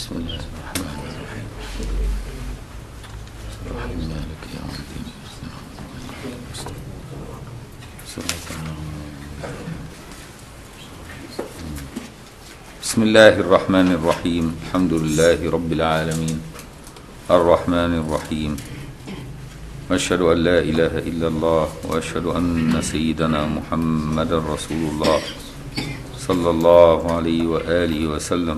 بسم الله الرحمن الرحيم الرحيم مالك يوم الدين صراط بسم الله الرحمن الرحيم الحمد لله رب العالمين الرحمن الرحيم واشهد ان لا اله الا الله واشهد ان سيدنا محمدا رسول الله صلى الله عليه واله وسلم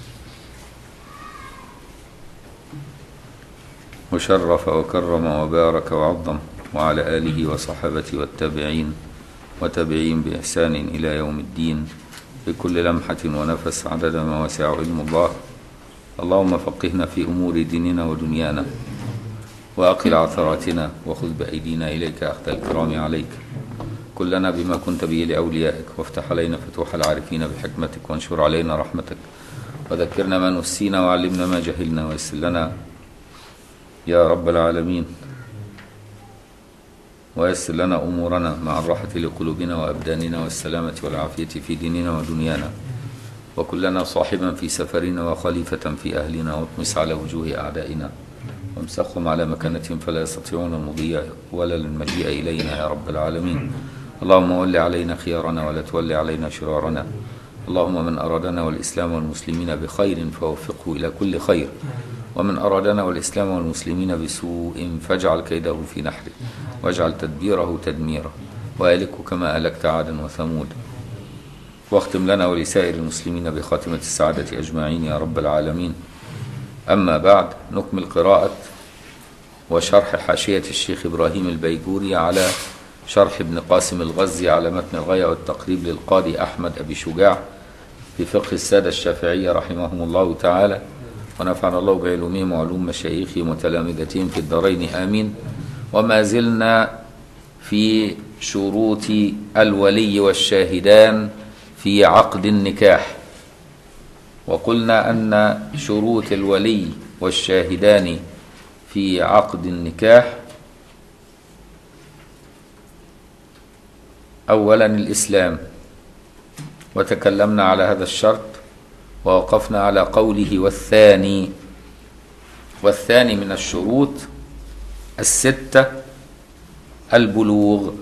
وشرف وكرم وبارك وعظم وعلى آله وصحبه والتابعين وتابعين بإحسان إلى يوم الدين بكل لمحة ونفس عدد ما وسع علم الله اللهم فقهنا في أمور ديننا ودنيانا وأقل عثراتنا وخذ بأيدينا إليك أخذ الكرام عليك كلنا بما كنت به لأوليائك وافتح علينا فتوح العارفين بحكمتك وانشر علينا رحمتك وذكرنا ما نسينا وعلمنا ما جهلنا ويسر لنا يا رب العالمين ويسر لنا أمورنا مع الراحة لقلوبنا وأبداننا والسلامة والعافية في ديننا ودنيانا وكلنا صاحبا في سفرنا وخليفة في أهلنا واطمس على وجوه أعدائنا وامسخهم على مكانتهم فلا يستطيعون المضي ولا المجيء إلينا يا رب العالمين اللهم ول علينا خيارنا ولا تول علينا شرارنا اللهم من أرادنا والإسلام والمسلمين بخير فوفقه إلى كل خير ومن أرادنا والإسلام والمسلمين بسوء فاجعل كيده في نحره واجعل تدبيره تدميره وأهلكه كما أهلكت عادا وثمود واختم لنا ولسائر المسلمين بخاتمة السعادة أجمعين يا رب العالمين أما بعد نكمل قراءة وشرح حاشية الشيخ إبراهيم البيجوري على شرح ابن قاسم الغزي على متن الغاية والتقريب للقاضي أحمد أبي شجاع في فقه السادة الشافعية رحمهم الله تعالى ونفعنا الله بعلومهم وعلوم مشايخهم وتلامذتهم في الدارين آمين وما زلنا في شروط الولي والشاهدان في عقد النكاح وقلنا أن شروط الولي والشاهدان في عقد النكاح أولا الإسلام وتكلمنا على هذا الشرط ووقفنا على قوله والثاني والثاني من الشروط الستة البلوغ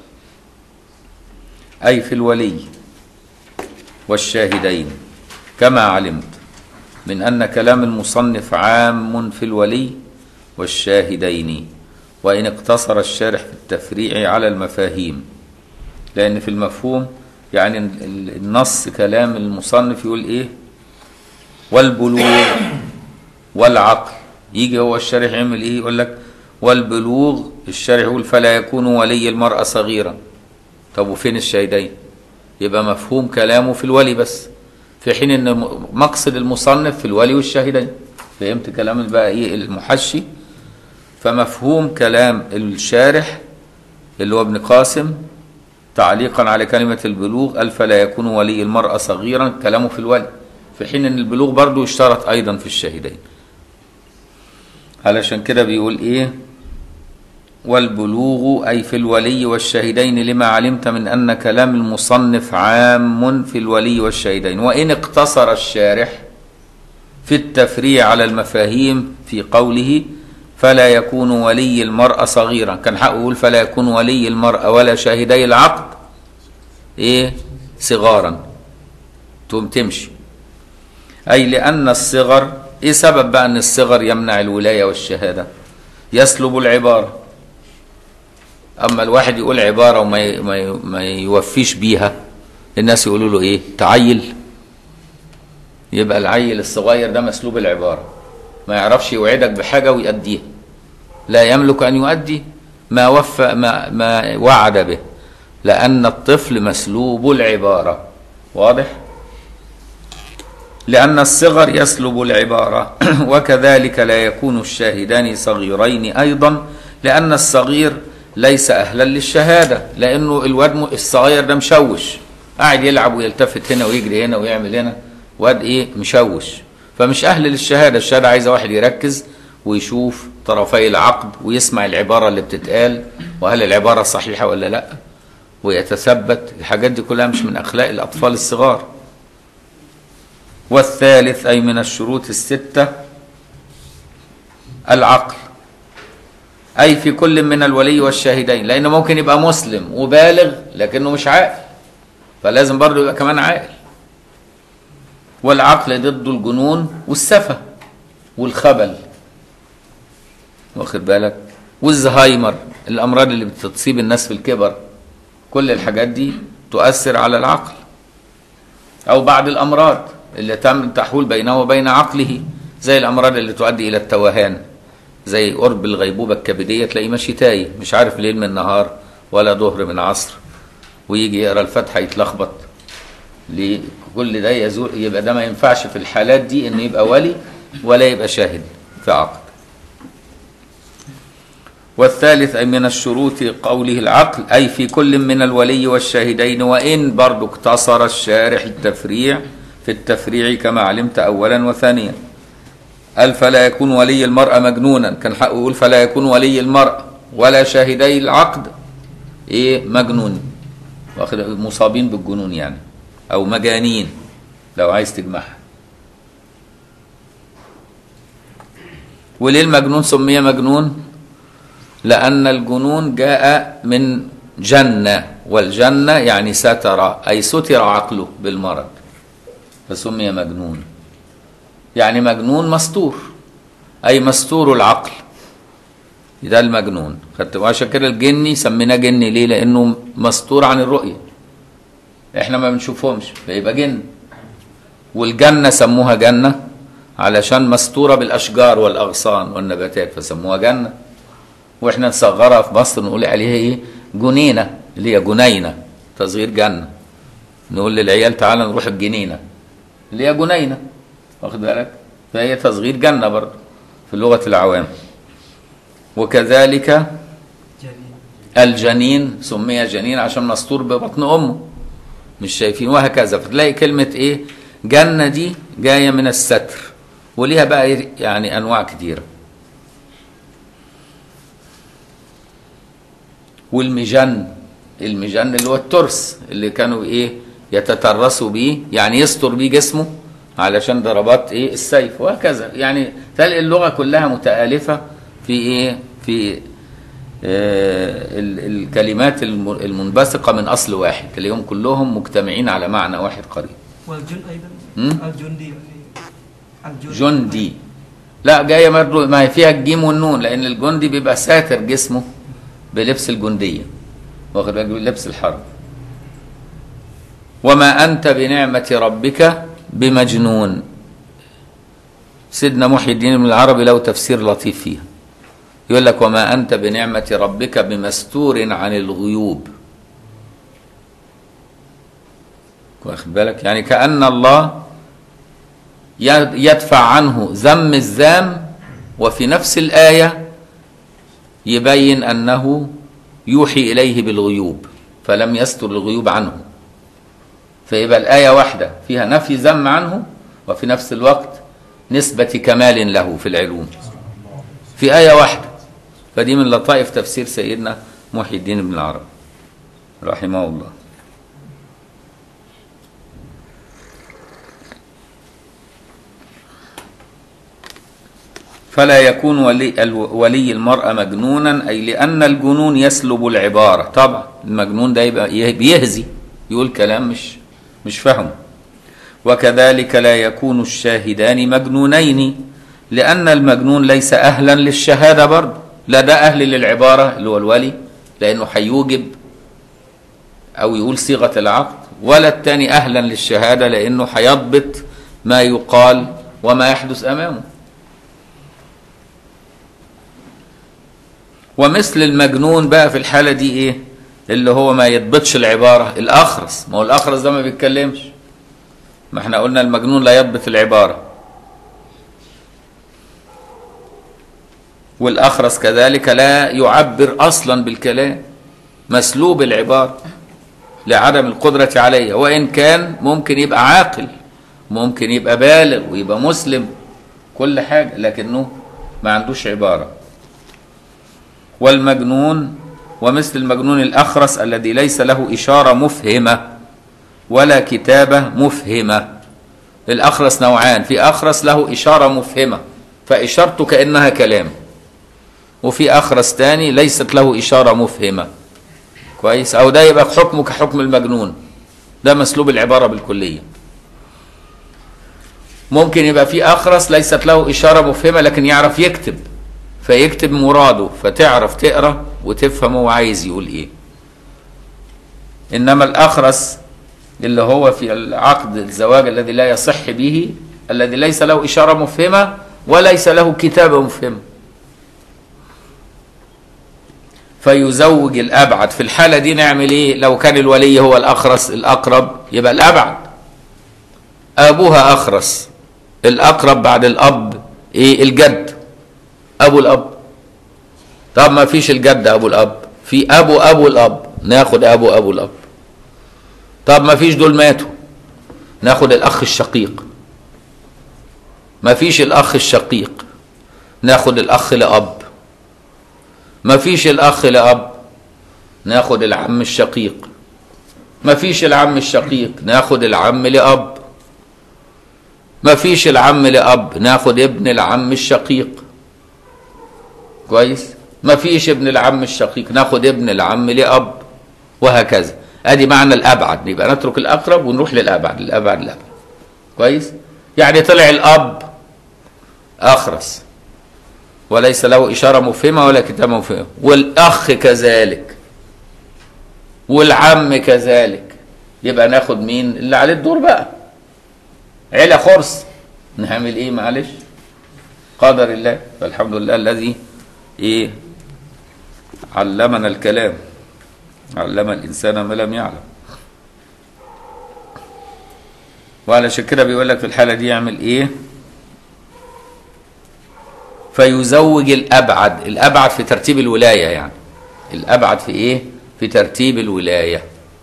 أي في الولي والشاهدين كما علمت من أن كلام المصنف عام في الولي والشاهدين وإن اقتصر الشارح في التفريع على المفاهيم لأن في المفهوم يعني النص كلام المصنف يقول إيه والبلوغ والعقل يجي هو الشارح يعمل إيه يقول لك والبلوغ الشارح يقول فلا يكون ولي المرأة صغيرا طب وفين الشاهدين يبقى مفهوم كلامه في الولي بس في حين ان مقصد المصنف في الولي والشاهدين فهمت كلام بقى ايه المحشي فمفهوم كلام الشارح اللي هو ابن قاسم تعليقا على كلمة البلوغ قال فلا يكون ولي المرأة صغيرا كلامه في الولي في حين ان البلوغ برضه يشترط ايضا في الشاهدين علشان كده بيقول ايه والبلوغ أي في الولي والشاهدين لما علمت من أن كلام المصنف عام في الولي والشاهدين وإن اقتصر الشارح في التفريع على المفاهيم في قوله فلا يكون ولي المرأة صغيرا كان حقه يقول فلا يكون ولي المرأة ولا شاهدي العقد إيه صغارا تقوم تمشي أي لأن الصغر إيه سبب بقى أن الصغر يمنع الولاية والشهادة يسلب العبارة اما الواحد يقول عباره وما ما ما يوفيش بيها الناس يقولوا له ايه تعيل يبقى العيل الصغير ده مسلوب العباره ما يعرفش يوعدك بحاجه ويأديها لا يملك ان يؤدي ما وفى ما ما وعد به لان الطفل مسلوب العباره واضح لأن الصغر يسلب العبارة وكذلك لا يكون الشاهدان صغيرين أيضا لأن الصغير ليس اهلا للشهاده لانه الواد الصغير ده مشوش قاعد يلعب ويلتفت هنا ويجري هنا ويعمل هنا واد ايه مشوش فمش اهل للشهاده الشهاده عايزه واحد يركز ويشوف طرفي العقد ويسمع العباره اللي بتتقال وهل العباره صحيحه ولا لا ويتثبت الحاجات دي كلها مش من اخلاق الاطفال الصغار والثالث أي من الشروط الستة العقل أي في كل من الولي والشاهدين لأنه ممكن يبقى مسلم وبالغ لكنه مش عاقل فلازم برضه يبقى كمان عاقل والعقل ضد الجنون والسفة والخبل واخد بالك والزهايمر الأمراض اللي بتصيب الناس في الكبر كل الحاجات دي تؤثر على العقل أو بعض الأمراض اللي تم تحول بينه وبين عقله زي الأمراض اللي تؤدي إلى التوهان زي قرب الغيبوبة الكبدية تلاقيه ماشي تايه مش عارف ليل من نهار ولا ظهر من عصر ويجي يقرا الفاتحة يتلخبط ليه؟ كل ده يزول يبقى ده ما ينفعش في الحالات دي انه يبقى ولي ولا يبقى شاهد في عقد والثالث أي من الشروط قوله العقل أي في كل من الولي والشاهدين وإن برضو اقتصر الشارح التفريع في التفريع كما علمت أولا وثانيا قال فلا يكون ولي المرأة مجنونا كان حقه يقول فلا يكون ولي المرأة ولا شاهدي العقد ايه مجنون واخد مصابين بالجنون يعني او مجانين لو عايز تجمعها وليه المجنون سمي مجنون لأن الجنون جاء من جنة والجنة يعني ستر أي ستر عقله بالمرض فسمي مجنون يعني مجنون مستور أي مستور العقل ده المجنون خدت عشان كده الجني سميناه جني ليه لأنه مستور عن الرؤية احنا ما بنشوفهمش فيبقى جن والجنة سموها جنة علشان مستورة بالأشجار والأغصان والنباتات فسموها جنة واحنا نصغرها في مصر نقول عليها ايه جنينة اللي هي جنينة تصغير جنة نقول للعيال تعالى نروح الجنينة اللي هي جنينة واخد بالك فهي تصغير جنة برضه في لغة العوام وكذلك الجنين سمي جنين عشان مستور ببطن أمه مش شايفين وهكذا فتلاقي كلمة إيه جنة دي جاية من الستر وليها بقى يعني أنواع كتيرة والمجن المجن اللي هو الترس اللي كانوا ايه يتترسوا بيه يعني يستر بيه جسمه علشان ضربات ايه السيف وهكذا يعني تلاقي اللغه كلها متآلفه في ايه في آه الكلمات المنبثقه من اصل واحد تلاقيهم كلهم مجتمعين على معنى واحد قريب والجن مم؟ ايضا الجندي الجند جندي لا جايه برضه ما هي فيها الجيم والنون لان الجندي بيبقى ساتر جسمه بلبس الجنديه واخد بالك بلبس الحرب وما انت بنعمه ربك بمجنون سيدنا محي الدين بن العربي له تفسير لطيف فيها يقول لك وما انت بنعمه ربك بمستور عن الغيوب واخد بالك يعني كأن الله يدفع عنه ذم الذام وفي نفس الآية يبين أنه يوحي إليه بالغيوب فلم يستر الغيوب عنه فيبقى الآية واحدة فيها نفي ذم عنه وفي نفس الوقت نسبة كمال له في العلوم في آية واحدة فدي من لطائف تفسير سيدنا محي الدين بن العربي رحمه الله فلا يكون ولي, الو- ولي المرأة مجنونا أي لأن الجنون يسلب العبارة طبعا المجنون ده يبقى يه- بيهزي يقول كلام مش مش فاهمه وكذلك لا يكون الشاهدان مجنونين لأن المجنون ليس أهلا للشهادة برضه لا ده أهل للعبارة اللي هو الولي لأنه هيوجب أو يقول صيغة العقد ولا التاني أهلا للشهادة لأنه هيضبط ما يقال وما يحدث أمامه ومثل المجنون بقى في الحالة دي ايه اللي هو ما يضبطش العبارة الأخرس ما هو الأخرس ده ما بيتكلمش ما احنا قلنا المجنون لا يضبط العبارة والأخرس كذلك لا يعبر أصلا بالكلام مسلوب العبارة لعدم القدرة عليها وإن كان ممكن يبقى عاقل ممكن يبقى بالغ ويبقى مسلم كل حاجة لكنه ما عندوش عبارة والمجنون ومثل المجنون الأخرس الذي ليس له إشارة مفهمة ولا كتابة مفهمة الأخرس نوعان في أخرس له إشارة مفهمة فإشارته كأنها كلام وفي أخرس تاني ليست له إشارة مفهمة كويس أو ده يبقى حكمه كحكم المجنون ده مسلوب العبارة بالكلية ممكن يبقى في أخرس ليست له إشارة مفهمة لكن يعرف يكتب فيكتب مراده فتعرف تقرأ وتفهم هو عايز يقول إيه إنما الأخرس اللي هو في العقد الزواج الذي لا يصح به الذي ليس له إشارة مفهمة وليس له كتابة مفهمة فيزوج الأبعد في الحالة دي نعمل إيه لو كان الولي هو الأخرس الأقرب يبقى الأبعد أبوها أخرس الأقرب بعد الأب إيه الجد أبو الأب طب ما فيش الجد أبو الأب في أبو أبو الأب ناخد أبو أبو الأب طب ما فيش دول ماتوا ناخد الأخ الشقيق ما فيش الأخ الشقيق ناخد الأخ لأب ما فيش الأخ لأب ناخد العم الشقيق ما فيش العم الشقيق ناخد العم لأب ما فيش العم لأب ناخد ابن العم الشقيق كويس ما فيش ابن العم الشقيق ناخد ابن العم لأب وهكذا ادي معنى الابعد يبقى نترك الاقرب ونروح للابعد للابعد للابعد كويس يعني طلع الاب اخرس وليس له اشاره مفهمه ولا كتابه مفهمه والاخ كذلك والعم كذلك يبقى ناخد مين اللي عليه الدور بقى عيله خرس نعمل ايه معلش قدر الله فالحمد لله الذي ايه علمنا الكلام علم الإنسان ما لم يعلم وعلشان كده بيقول لك في الحالة دي يعمل إيه فيزوج الأبعد الأبعد في ترتيب الولاية يعني الأبعد في إيه في ترتيب الولاية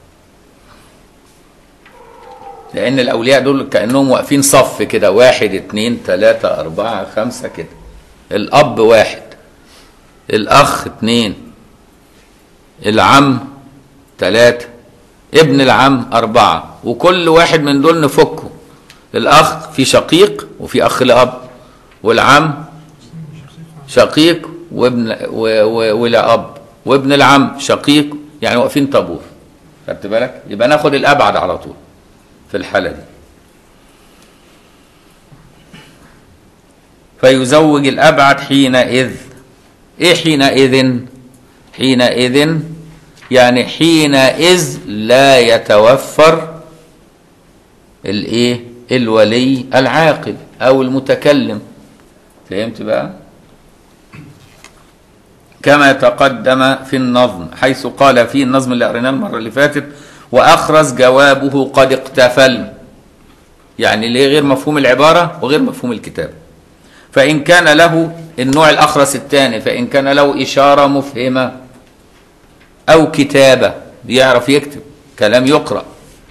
لأن الأولياء دول كأنهم واقفين صف كده واحد اتنين تلاتة أربعة خمسة كده الأب واحد الأخ اتنين العم ثلاثة ابن العم أربعة وكل واحد من دول نفكه الأخ في شقيق وفي أخ لأب والعم شقيق وابن و- و- ولا أب وابن العم شقيق يعني واقفين طابور خدت بالك يبقى ناخد الأبعد على طول في الحالة دي فيزوج الأبعد حينئذ إيه حينئذ حينئذ يعني حينئذ لا يتوفر الايه الولي العاقل او المتكلم فهمت بقى كما تقدم في النظم حيث قال في النظم اللي قريناه المره اللي فاتت واخرز جوابه قد اقتفل يعني ليه غير مفهوم العباره وغير مفهوم الكتاب فان كان له النوع الاخرس الثاني فان كان له اشاره مفهمه أو كتابة بيعرف يكتب كلام يقرأ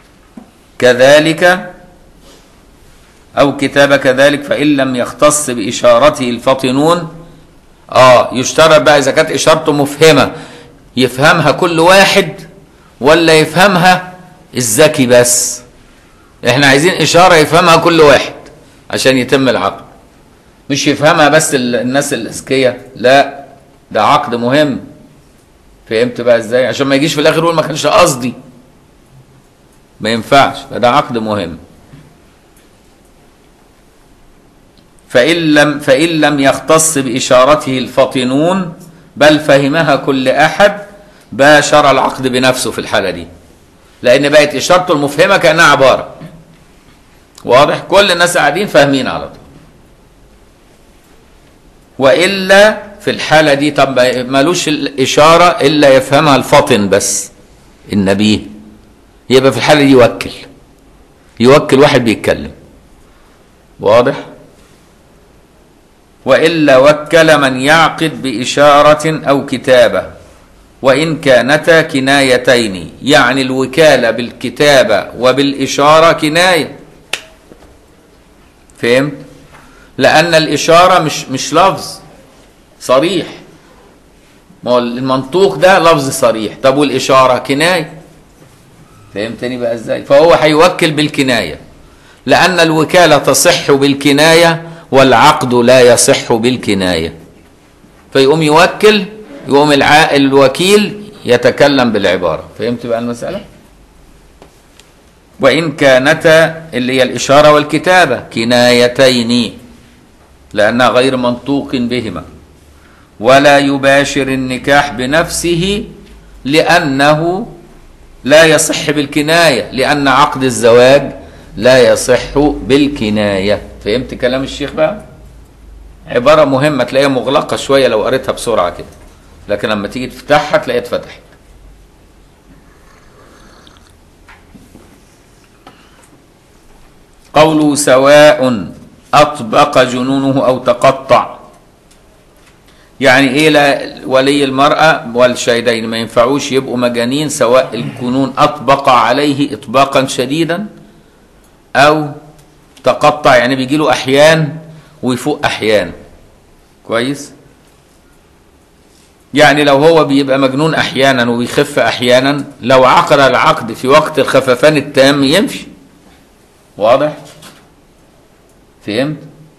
كذلك أو كتابة كذلك فإن لم يختص بإشارته الفطنون آه يشترط بقى إذا كانت إشارته مفهمة يفهمها كل واحد ولا يفهمها الذكي بس احنا عايزين إشارة يفهمها كل واحد عشان يتم العقد مش يفهمها بس ال- الناس الأذكياء لا ده عقد مهم فهمت بقى ازاي عشان ما يجيش في الاخر يقول ما كانش قصدي ما ينفعش فده عقد مهم فإن لم فإن لم يختص بإشارته الفطنون بل فهمها كل أحد باشر العقد بنفسه في الحالة دي لأن بقت إشارته المفهمة كأنها عبارة واضح كل الناس قاعدين فاهمين على طول والا في الحاله دي طب ملوش الاشاره الا يفهمها الفطن بس النبيه يبقى في الحاله دي يوكل يوكل واحد بيتكلم واضح والا وكل من يعقد باشاره او كتابه وان كانتا كنايتين يعني الوكاله بالكتابه وبالاشاره كنايه فهمت لأن الإشارة مش مش لفظ صريح ما هو المنطوق ده لفظ صريح طب والإشارة كناية فهمتني بقى ازاي فهو هيوكل بالكناية لأن الوكالة تصح بالكناية والعقد لا يصح بالكناية فيقوم يوكل يقوم الع- الوكيل يتكلم بالعبارة فهمت بقى المسألة؟ وإن كانتا اللي هي الإشارة والكتابة كنايتين لأنها غير منطوق بهما ولا يباشر النكاح بنفسه لأنه لا يصح بالكناية لأن عقد الزواج لا يصح بالكناية فهمت كلام الشيخ بقى عبارة مهمة تلاقيها مغلقة شوية لو قريتها بسرعة كده لكن لما تيجي تفتحها تلاقيها اتفتحت قوله سواء أطبق جنونه أو تقطع يعني ايه لا ولي المرأة والشهيدين ما ينفعوش يبقوا مجانين سواء الجنون أطبق عليه إطباقا شديدا أو تقطع يعني بيجي له أحيان ويفوق أحيان كويس يعني لو هو بيبقى مجنون أحيانا وبيخف أحيانا لو عقد العقد في وقت الخففان التام يمشي واضح فهمت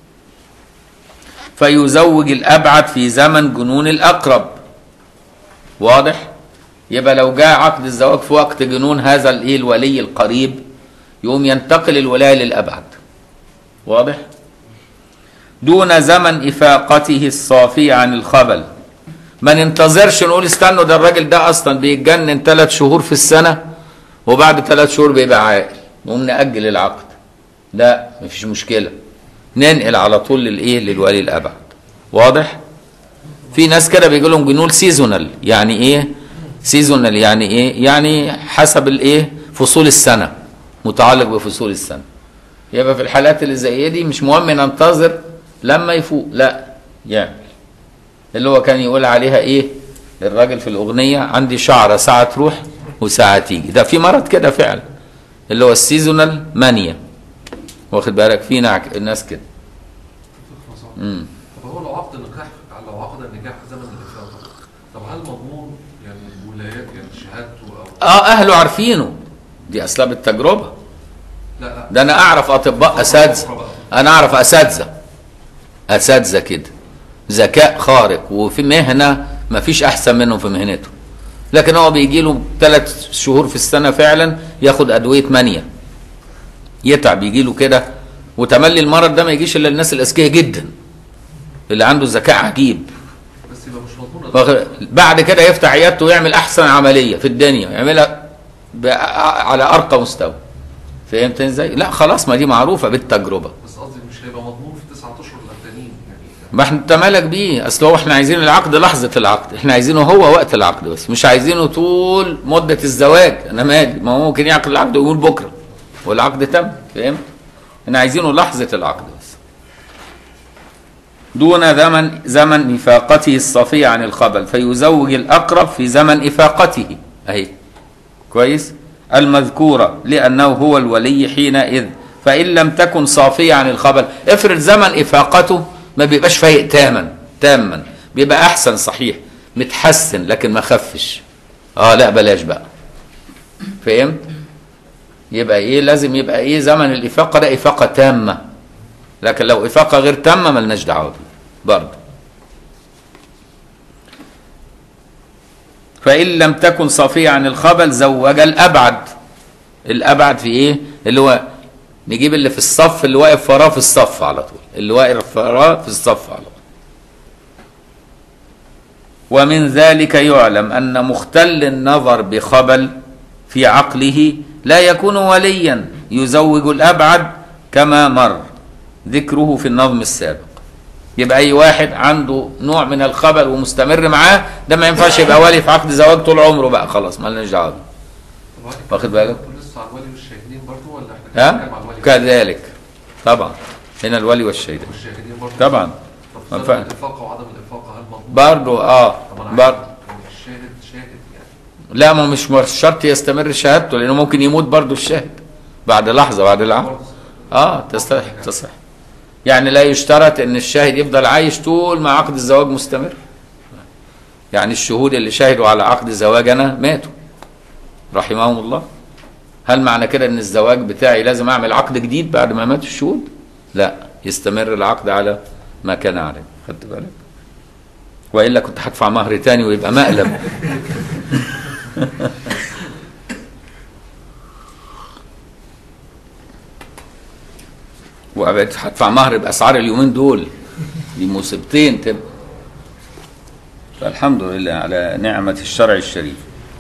فيزوج الأبعد في زمن جنون الأقرب واضح يبقى لو جاء عقد الزواج في وقت جنون هذا الايه الولي القريب يقوم ينتقل الولاية للأبعد واضح دون زمن إفاقته الصافية عن الخبل ما ننتظرش نقول استنوا ده الراجل ده أصلا بيتجنن ثلاث شهور في السنة وبعد ثلاث شهور بيبقى عاقل نقوم نأجل العقد لا مفيش مشكلة ننقل على طول للايه للولي الابعد واضح في ناس كده بيجي لهم جنون سيزونال يعني ايه سيزونال يعني ايه يعني حسب الايه فصول السنه متعلق بفصول السنه يبقى في الحالات اللي زي دي مش مهم ننتظر لما يفوق لا يعمل اللي هو كان يقول عليها ايه الراجل في الاغنيه عندي شعره ساعه تروح وساعه تيجي ده في مرض كده فعلا اللي هو السيزونال مانيا واخد بالك في نعك الناس كده امم طب هو لو عقد النكاح لو عقد النكاح في زمن الإفاقة طب هل مضمون يعني ولايات يعني شهادته أو اه اهله عارفينه دي اسباب التجربه لا لا ده انا اعرف اطباء اساتذه انا اعرف اساتذه اساتذه كده ذكاء خارق وفي مهنه ما فيش احسن منهم في مهنته لكن هو بيجي له ثلاث شهور في السنه فعلا ياخد ادويه مانيا يتعب يجي له كده وتملي المرض ده ما يجيش الا الناس الاذكياء جدا اللي عنده ذكاء عجيب بس يبقى مش مضمون واخد- بعد كده يفتح عيادته ويعمل احسن عمليه في الدنيا يعملها ب- على ارقى مستوى فهمت ازاي؟ لا خلاص ما دي معروفه بالتجربه بس قصدي مش هيبقى مضمون في التسعة اشهر الاولانيين يعني ما احنا انت مالك بيه اصل هو احنا عايزين العقد لحظه العقد احنا عايزينه هو وقت العقد بس مش عايزينه طول مده الزواج انا مالي ما هو ممكن يعقد العقد ويقول بكره والعقد تم فهمت احنا عايزينه لحظه العقد بس دون زمن زمن إفاقته الصفية عن الخبل فيزوج الأقرب في زمن إفاقته أهي كويس المذكورة لأنه هو الولي حينئذ فإن لم تكن صافية عن الخبل افرض زمن إفاقته ما بيبقاش فايق تاما تاما بيبقى أحسن صحيح متحسن لكن ما خفش اه لا بلاش بقى فهمت يبقى ايه لازم يبقى ايه زمن الإفاقة ده إفاقة تامة لكن لو إفاقة غير تامة ملناش دعوة بيه برضه فإن لم تكن صافية عن الخبل زوج الأبعد الأبعد في إيه؟ اللي هو نجيب اللي في الصف اللي واقف وراه في الصف على طول اللي واقف وراه في الصف على طول ومن ذلك يعلم أن مختل النظر بخبل في عقله لا يكون وليا يزوج الأبعد كما مر ذكره في النظم السابق يبقى اي واحد عنده نوع من الخبل ومستمر معاه ده ما ينفعش يبقى ولي في عقد زواج طول عمره بقى خلاص ما لناش دعوه بيه. طب هل واخد بالك؟ لسه على الولي والشاهدين برضه ولا احنا ها بنتكلم على الولي كذلك طبعا هنا الولي والشهيد والشاهدين برضه طبعا طب ما في فعلا. زمن الإفاقة وعدم الإفاقة هل مضمون؟ برضه اه طب أنا عايز برضه يعني الشاهد شاهد يعني لا ما مش مش شرط يستمر شهادته لانه ممكن يموت برضه الشاهد بعد لحظه بعد العقد برضه اه تصح تصح يعني لا يشترط ان الشاهد يفضل عايش طول ما عقد الزواج مستمر يعني الشهود اللي شهدوا على عقد زواجنا ماتوا رحمهم الله هل معنى كده ان الزواج بتاعي لازم اعمل عقد جديد بعد ما مات الشهود لا يستمر العقد على ما كان عليه خدت بالك والا كنت هدفع مهر تاني ويبقى مقلب وبقيت هدفع مهر باسعار اليومين دول دي مصيبتين تبقى فالحمد لله على نعمه الشرع الشريف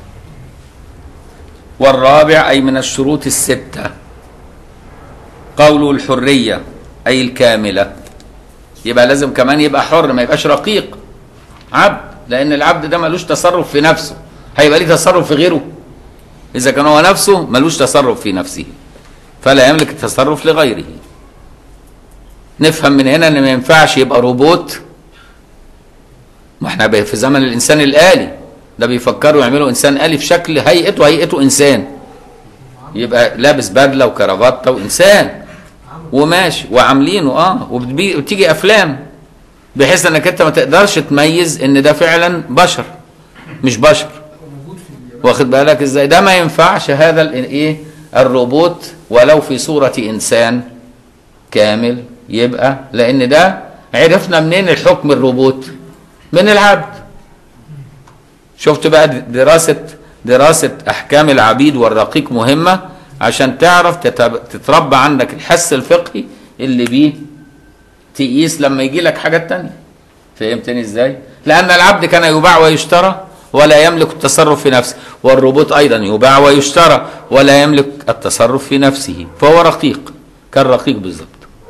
والرابع أي من الشروط الستة قوله الحرية أي الكاملة يبقى لازم كمان يبقى حر ما يبقاش رقيق عبد لأن العبد ده ملوش تصرف في نفسه هيبقى ليه تصرف في غيره إذا كان هو نفسه ملوش تصرف في نفسه فلا يملك التصرف لغيره نفهم من هنا ان ما ينفعش يبقى روبوت ما احنا بقى في زمن الانسان الالي ده بيفكروا يعملوا انسان آلي في شكل هيئته هيئته انسان يبقى لابس بدله وكرافته وانسان وماشي وعاملينه اه وبتبي- وبتيجي افلام بحيث انك انت ما تقدرش تميز ان ده فعلا بشر مش بشر واخد بالك ازاي ده ما ينفعش هذا ال- ايه الروبوت ولو في صورة انسان كامل يبقى لان ده عرفنا منين الحكم الروبوت من العبد شفت بقى دراسة دراسة أحكام العبيد والرقيق مهمة عشان تعرف تتب- تتربى عندك الحس الفقهي اللي بيه تقيس لما يجي لك حاجات تانية فهمتني ازاي؟ لأن العبد كان يباع ويشترى ولا يملك التصرف في نفسه والروبوت أيضا يباع ويشترى ولا يملك التصرف في نفسه فهو رقيق كان رقيق بالظبط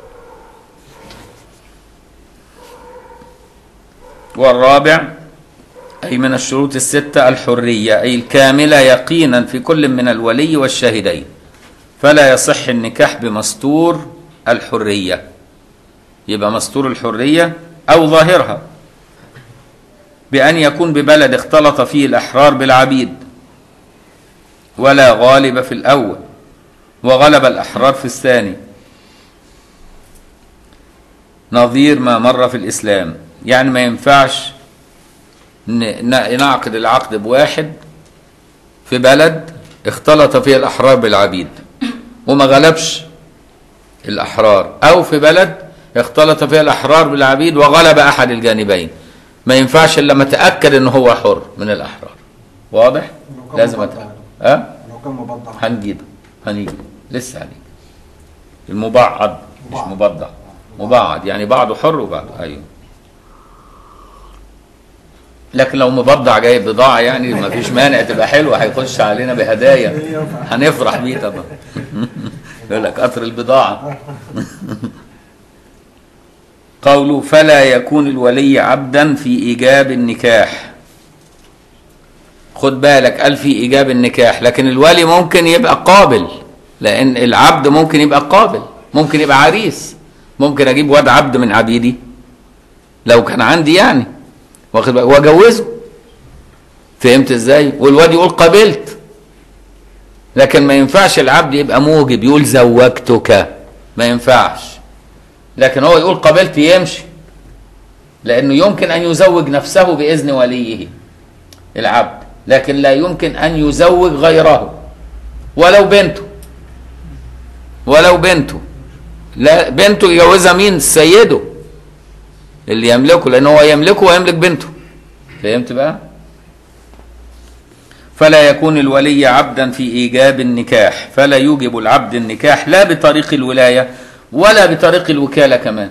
والرابع أي من الشروط الستة الحرية أي الكاملة يقينا في كل من الولي والشاهدين فلا يصح النكاح بمستور الحرية يبقى مستور الحرية أو ظاهرها بأن يكون ببلد اختلط فيه الأحرار بالعبيد ولا غالب في الأول وغلب الأحرار في الثاني نظير ما مر في الإسلام يعني ما ينفعش ن- ن- نعقد العقد بواحد في بلد اختلط فيها الأحرار بالعبيد وما غلبش الأحرار أو في بلد اختلط فيها الأحرار بالعبيد وغلب أحد الجانبين ما ينفعش إلا ما تأكد إن هو حر من الأحرار واضح؟ لو كان لازم مبضع. أتأكد أه؟ لو كان مبضع هنجيبه هنيجي لسه هنيجي المبعض مش مبعض. مبضع مبعض يعني بعضه حر وبعضه ايوه لكن لو مبضع جايب بضاعة يعني ما فيش مانع تبقى حلوة هيخش علينا بهدايا هنفرح بيه طبعا يقول لك قطر البضاعة قوله فلا يكون الولي عبدا في إيجاب النكاح خد بالك قال في إيجاب النكاح لكن الولي ممكن يبقى قابل لأن العبد ممكن يبقى قابل ممكن يبقى عريس ممكن أجيب واد عبد من عبيدي لو كان عندي يعني واخد بالك واجوزه فهمت ازاي والواد يقول قبلت لكن ما ينفعش العبد يبقى موجب يقول زوجتك ما ينفعش لكن هو يقول قبلت يمشي لانه يمكن ان يزوج نفسه باذن وليه العبد لكن لا يمكن ان يزوج غيره ولو بنته ولو بنته لا بنته يجوزها مين سيده اللي يملكه لان هو يملكه ويملك بنته فهمت بقى فلا يكون الولي عبدا في ايجاب النكاح فلا يوجب العبد النكاح لا بطريق الولايه ولا بطريق الوكاله كمان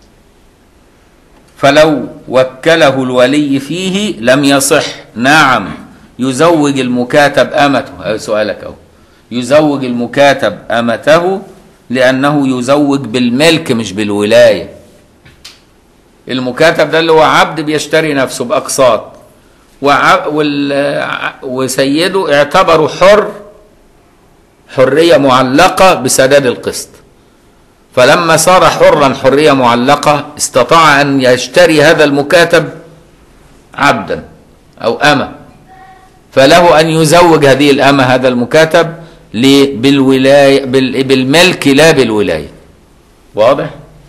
فلو وكله الولي فيه لم يصح نعم يزوج المكاتب امته هذا سؤالك اهو يزوج المكاتب امته لانه يزوج بالملك مش بالولايه المكاتب ده اللي هو عبد بيشتري نفسه باقساط وع... وال... ع- وسيده اعتبره حر حريه معلقه بسداد القسط فلما صار حرا حريه معلقه استطاع ان يشتري هذا المكاتب عبدا او امه فله ان يزوج هذه الامه هذا المكاتب ل- بالولايه بال... بالملك لا بالولايه واضح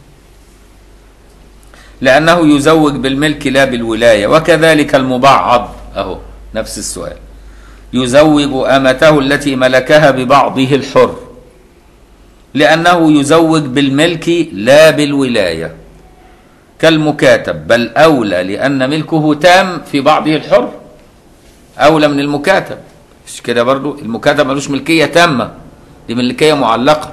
لأنه يزوج بالملك لا بالولاية وكذلك المبعض أهو نفس السؤال يزوج أمته التي ملكها ببعضه الحر لأنه يزوج بالملك لا بالولاية كالمكاتب بل أولى لأن ملكه تام في بعضه الحر أولى من المكاتب مش كده برضو المكاتب ملوش ملكية تامة دي ملكية معلقة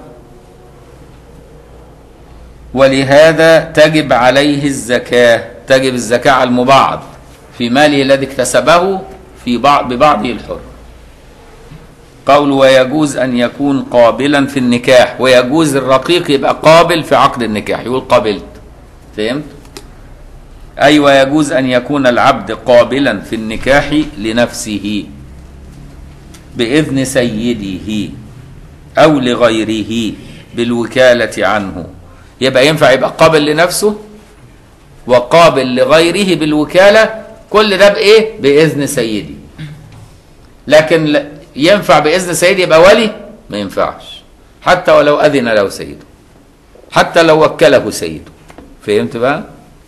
ولهذا تجب عليه الزكاة تجب الزكاة على المبعض في ماله الذي اكتسبه في بعض ببعضه الحر قول ويجوز أن يكون قابلا في النكاح ويجوز الرقيق يبقى قابل في عقد النكاح يقول قابلت فهمت؟ أي ويجوز أن يكون العبد قابلا في النكاح لنفسه بإذن سيده أو لغيره بالوكالة عنه يبقى ينفع يبقى قابل لنفسه وقابل لغيره بالوكالة كل ده بإيه؟ بإذن سيدي لكن لا- ينفع بإذن سيدي يبقى ولي؟ ما ينفعش حتى ولو أذن له سيده حتى لو وكله سيده فهمت بقى؟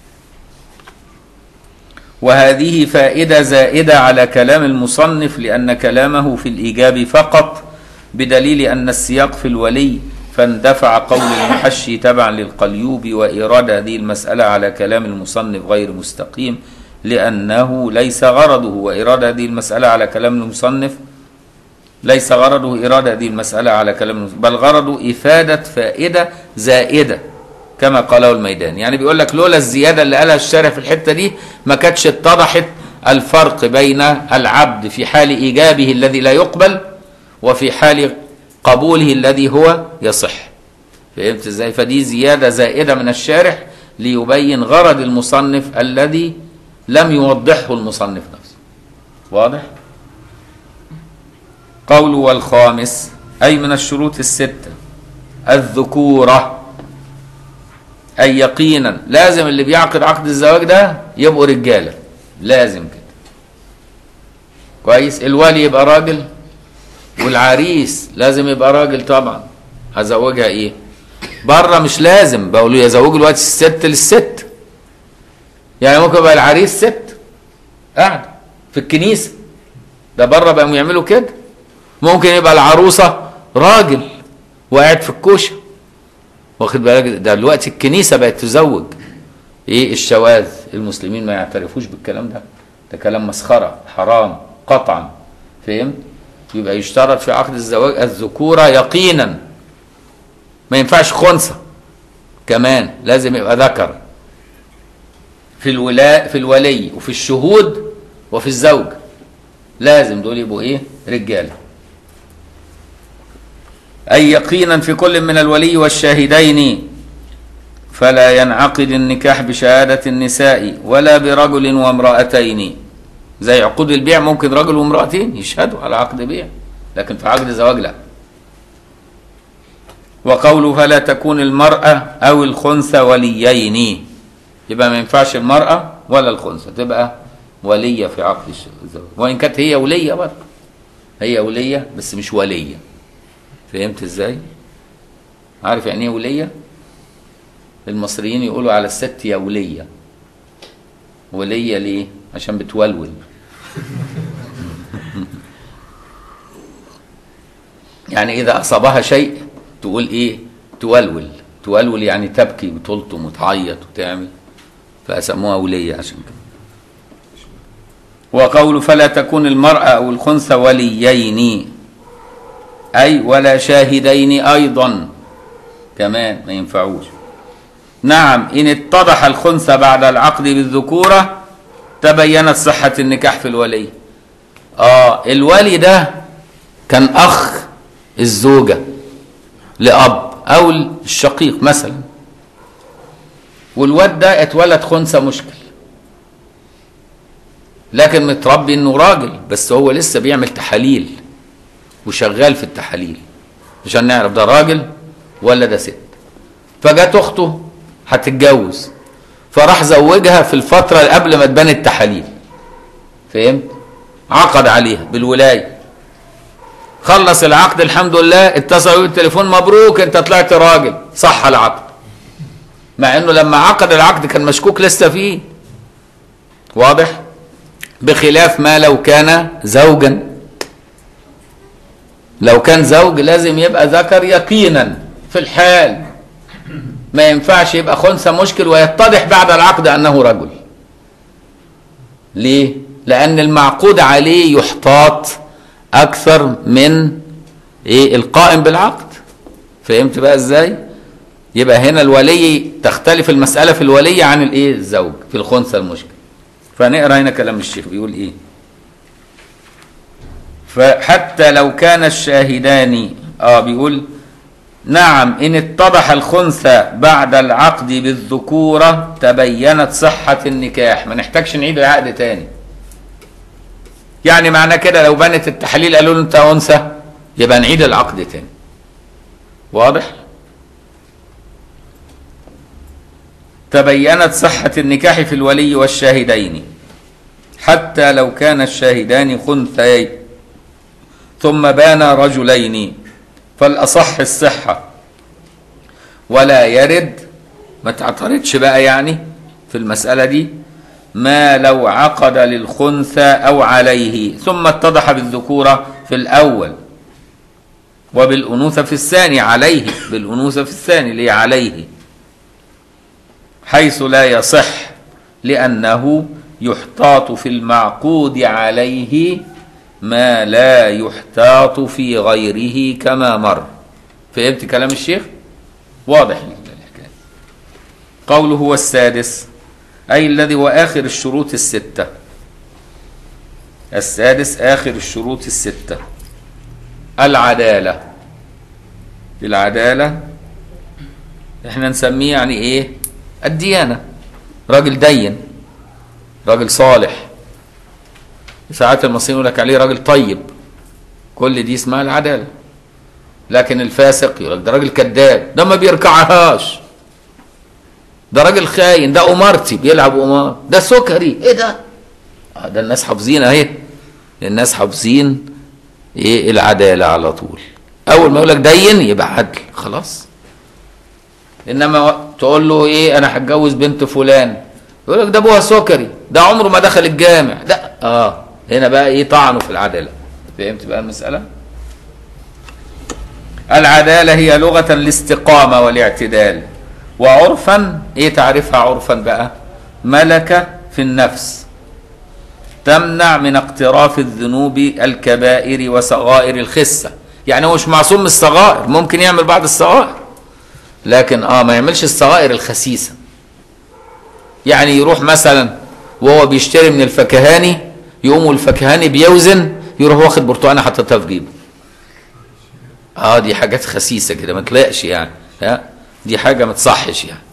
وهذه فائدة زائدة على كلام المصنف لأن كلامه في الإيجاب فقط بدليل أن السياق في الولي فاندفع قول المحشي تبعا للقليوب وإيراد هذه المسألة على كلام المصنف غير مستقيم لأنه ليس غرضه وإيراد هذه المسألة على كلام المصنف ليس غرضه إيراد هذه المسألة على كلام المصنف بل غرضه إفادة فائدة زائدة كما قاله الميدان يعني بيقول لك لولا الزيادة اللي قالها الشارع في الحتة دي ما كانتش اتضحت الفرق بين العبد في حال إيجابه الذي لا يقبل وفي حال قبوله الذي هو يصح فهمت ازاي فدي زيادة زائدة من الشارح ليبين غرض المصنف الذي لم يوضحه المصنف نفسه واضح قول والخامس أي من الشروط الستة الذكورة أي يقينا لازم اللي بيعقد عقد الزواج ده يبقوا رجالة لازم كده كويس الولي يبقى راجل والعريس لازم يبقى راجل طبعا هزوجها ايه بره مش لازم بقولوا يزوجوا دلوقتي الست للست يعني ممكن يبقى العريس ست قاعد في الكنيسه ده بره بقوا يعملوا كده ممكن يبقى العروسه راجل وقاعد في الكوشه واخد بالك ده دلوقتي الكنيسه بقت تزوج ايه الشواذ المسلمين ما يعترفوش بالكلام ده ده كلام مسخره حرام قطعا فهمت يبقى يشترط في عقد الزواج الذكوره يقينا ما ينفعش خنثى كمان لازم يبقى ذكر في الولاء في الولي وفي الشهود وفي الزوج لازم دول يبقوا ايه رجاله أي يقينا في كل من الولي والشاهدين فلا ينعقد النكاح بشهادة النساء ولا برجل وامرأتين زي عقود البيع ممكن رجل وامرأتين يشهدوا على عقد بيع لكن في عقد زواج لا وقوله فلا تكون المرأة أو الخنثى وليين يبقى ما ينفعش المرأة ولا الخنثى تبقى ولية في عقد الزواج وإن كانت هي ولية برضه هي ولية بس مش ولية فهمت ازاي؟ عارف يعني ايه ولية؟ المصريين يقولوا على الست يا ولية ولية ليه؟ عشان بتولول يعني إذا أصابها شيء تقول إيه؟ تولول تولول يعني تبكي وتلطم وتعيط وتعمل فأسموها ولية عشان كده وقول فلا تكون المرأة أو الخنثى وليين أي ولا شاهدين أيضا كمان ما ينفعوش نعم إن اتضح الخنثى بعد العقد بالذكورة تبينت صحة النكاح في الولي آه الولي ده كان أخ الزوجة لأب أو الشقيق مثلا والواد ده اتولد خنثى مشكل لكن متربي انه راجل بس هو لسه بيعمل تحاليل وشغال في التحاليل عشان نعرف ده راجل ولا ده ست فجت اخته هتتجوز فراح زوجها في الفتره اللي قبل ما تبان التحاليل فهمت عقد عليها بالولايه خلص العقد الحمد لله اتصلوا بالتليفون مبروك انت طلعت راجل صح العقد مع انه لما عقد العقد كان مشكوك لسه فيه واضح بخلاف ما لو كان زوجا لو كان زوج لازم يبقى ذكر يقينا في الحال ما ينفعش يبقى خنثى مشكل ويتضح بعد العقد انه رجل ليه لان المعقود عليه يحتاط اكثر من ايه القائم بالعقد فهمت بقى ازاي يبقى هنا الولي تختلف المساله في الولي عن الايه الزوج في الخنثى المشكل فنقرا هنا كلام الشيخ بيقول ايه فحتى لو كان الشاهدان اه بيقول نعم إن اتضح الخنثى بعد العقد بالذكورة تبينت صحة النكاح ما نحتاجش نعيد العقد تاني يعني معنى كده لو بنت التحليل قالوا له انت انثى يبقى نعيد العقد تاني واضح تبينت صحة النكاح في الولي والشاهدين حتى لو كان الشاهدان خنثيين ثم بان رجلين فالأصح الصحة ولا يرد ما تعترضش بقى يعني في المسألة دي ما لو عقد للخنثى أو عليه ثم اتضح بالذكورة في الأول وبالأنوثة في الثاني عليه بالأنوثة في الثاني ليه عليه حيث لا يصح لأنه يحتاط في المعقود عليه ما لا يحتاط في غيره كما مر فهمت كلام الشيخ واضح الحكاية قوله هو السادس أي الذي هو آخر الشروط الستة السادس آخر الشروط الستة العدالة العدالة احنا نسميه يعني ايه الديانة راجل دين راجل صالح ساعات المصريين يقول لك عليه راجل طيب كل دي اسمها العدالة لكن الفاسق يقول لك ده راجل كذاب ده ما بيركعهاش ده راجل خاين ده أمارتي بيلعب أمار ده سكري ايه ده آه ده الناس حافظين اهي الناس حافظين ايه العدالة على طول اول ما يقول لك دين يبقى عدل خلاص انما تقول له ايه انا هتجوز بنت فلان يقول لك ده ابوها سكري ده عمره ما دخل الجامع ده اه هنا بقى ايه طعنوا في العداله فهمت بقى المساله العداله هي لغه الاستقامه والاعتدال وعرفا ايه تعرفها عرفا بقى ملكه في النفس تمنع من اقتراف الذنوب الكبائر وصغائر الخسه يعني هو مش معصوم من الصغائر ممكن يعمل بعض الصغائر لكن اه ما يعملش الصغائر الخسيسه يعني يروح مثلا وهو بيشتري من الفكهاني يقوم الفكهاني بيوزن يروح واخد برتقانه حاططها في جيبه اه دي حاجات خسيسه كده ما تلاقش يعني ها دي حاجه ما تصحش يعني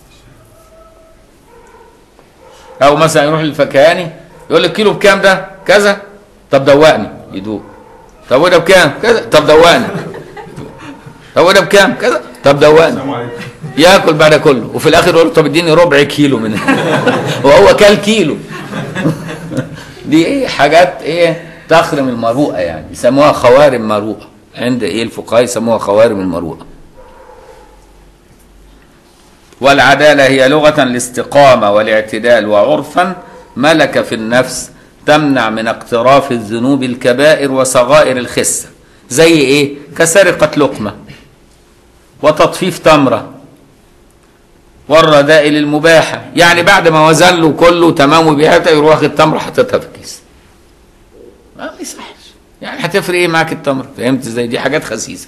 او مثلا يروح للفكهاني يقول لك كيلو بكام ده كذا طب دوقني يدوق طب وده بكام كذا طب دوقني طب وده بكام كذا طب دوقني ياكل بعد كله وفي الاخر يقول له طب اديني ربع كيلو من وهو كل كيلو دي ايه حاجات ايه تخرم المروءه يعني يسموها خوارم مروءه عند ايه الفقهاء يسموها خوارم المروءه والعداله هي لغه الاستقامه والاعتدال وعرفا ملك في النفس تمنع من اقتراف الذنوب الكبائر وصغائر الخسه زي ايه كسرقه لقمه وتطفيف تمره والرذائل المباحة يعني بعد ما وزن له كله تمام وبيعتها يروح واخد تمرة حاططها في الكيس ما يصحش يعني هتفرق ايه معاك التمر فهمت ازاي دي حاجات خسيسة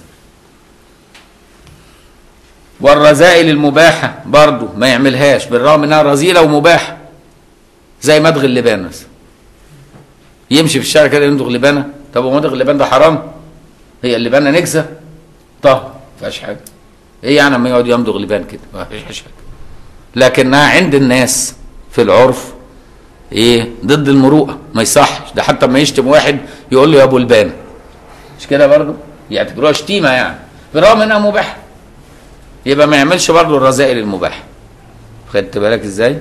والرذائل المباحة برضه ما يعملهاش بالرغم انها رذيلة ومباحة زي مدغ اللبان مثلا يمشي في الشارع كده يمضغ لبانة طب هو مدغ اللبان ده حرام هي اللبانة نجسة طه ما فيهاش حاجة ايه يعني لما يقعد يمضغ لبان كده ما فيش حاجة لكنها عند الناس في العرف ايه ضد المروءه ما يصحش ده حتى ما يشتم واحد يقول له يا ابو البانه مش كده برضه يعتبروها شتيمه يعني برغم انها مباحه يبقى ما يعملش برضه الرذائل المباحه خدت بالك ازاي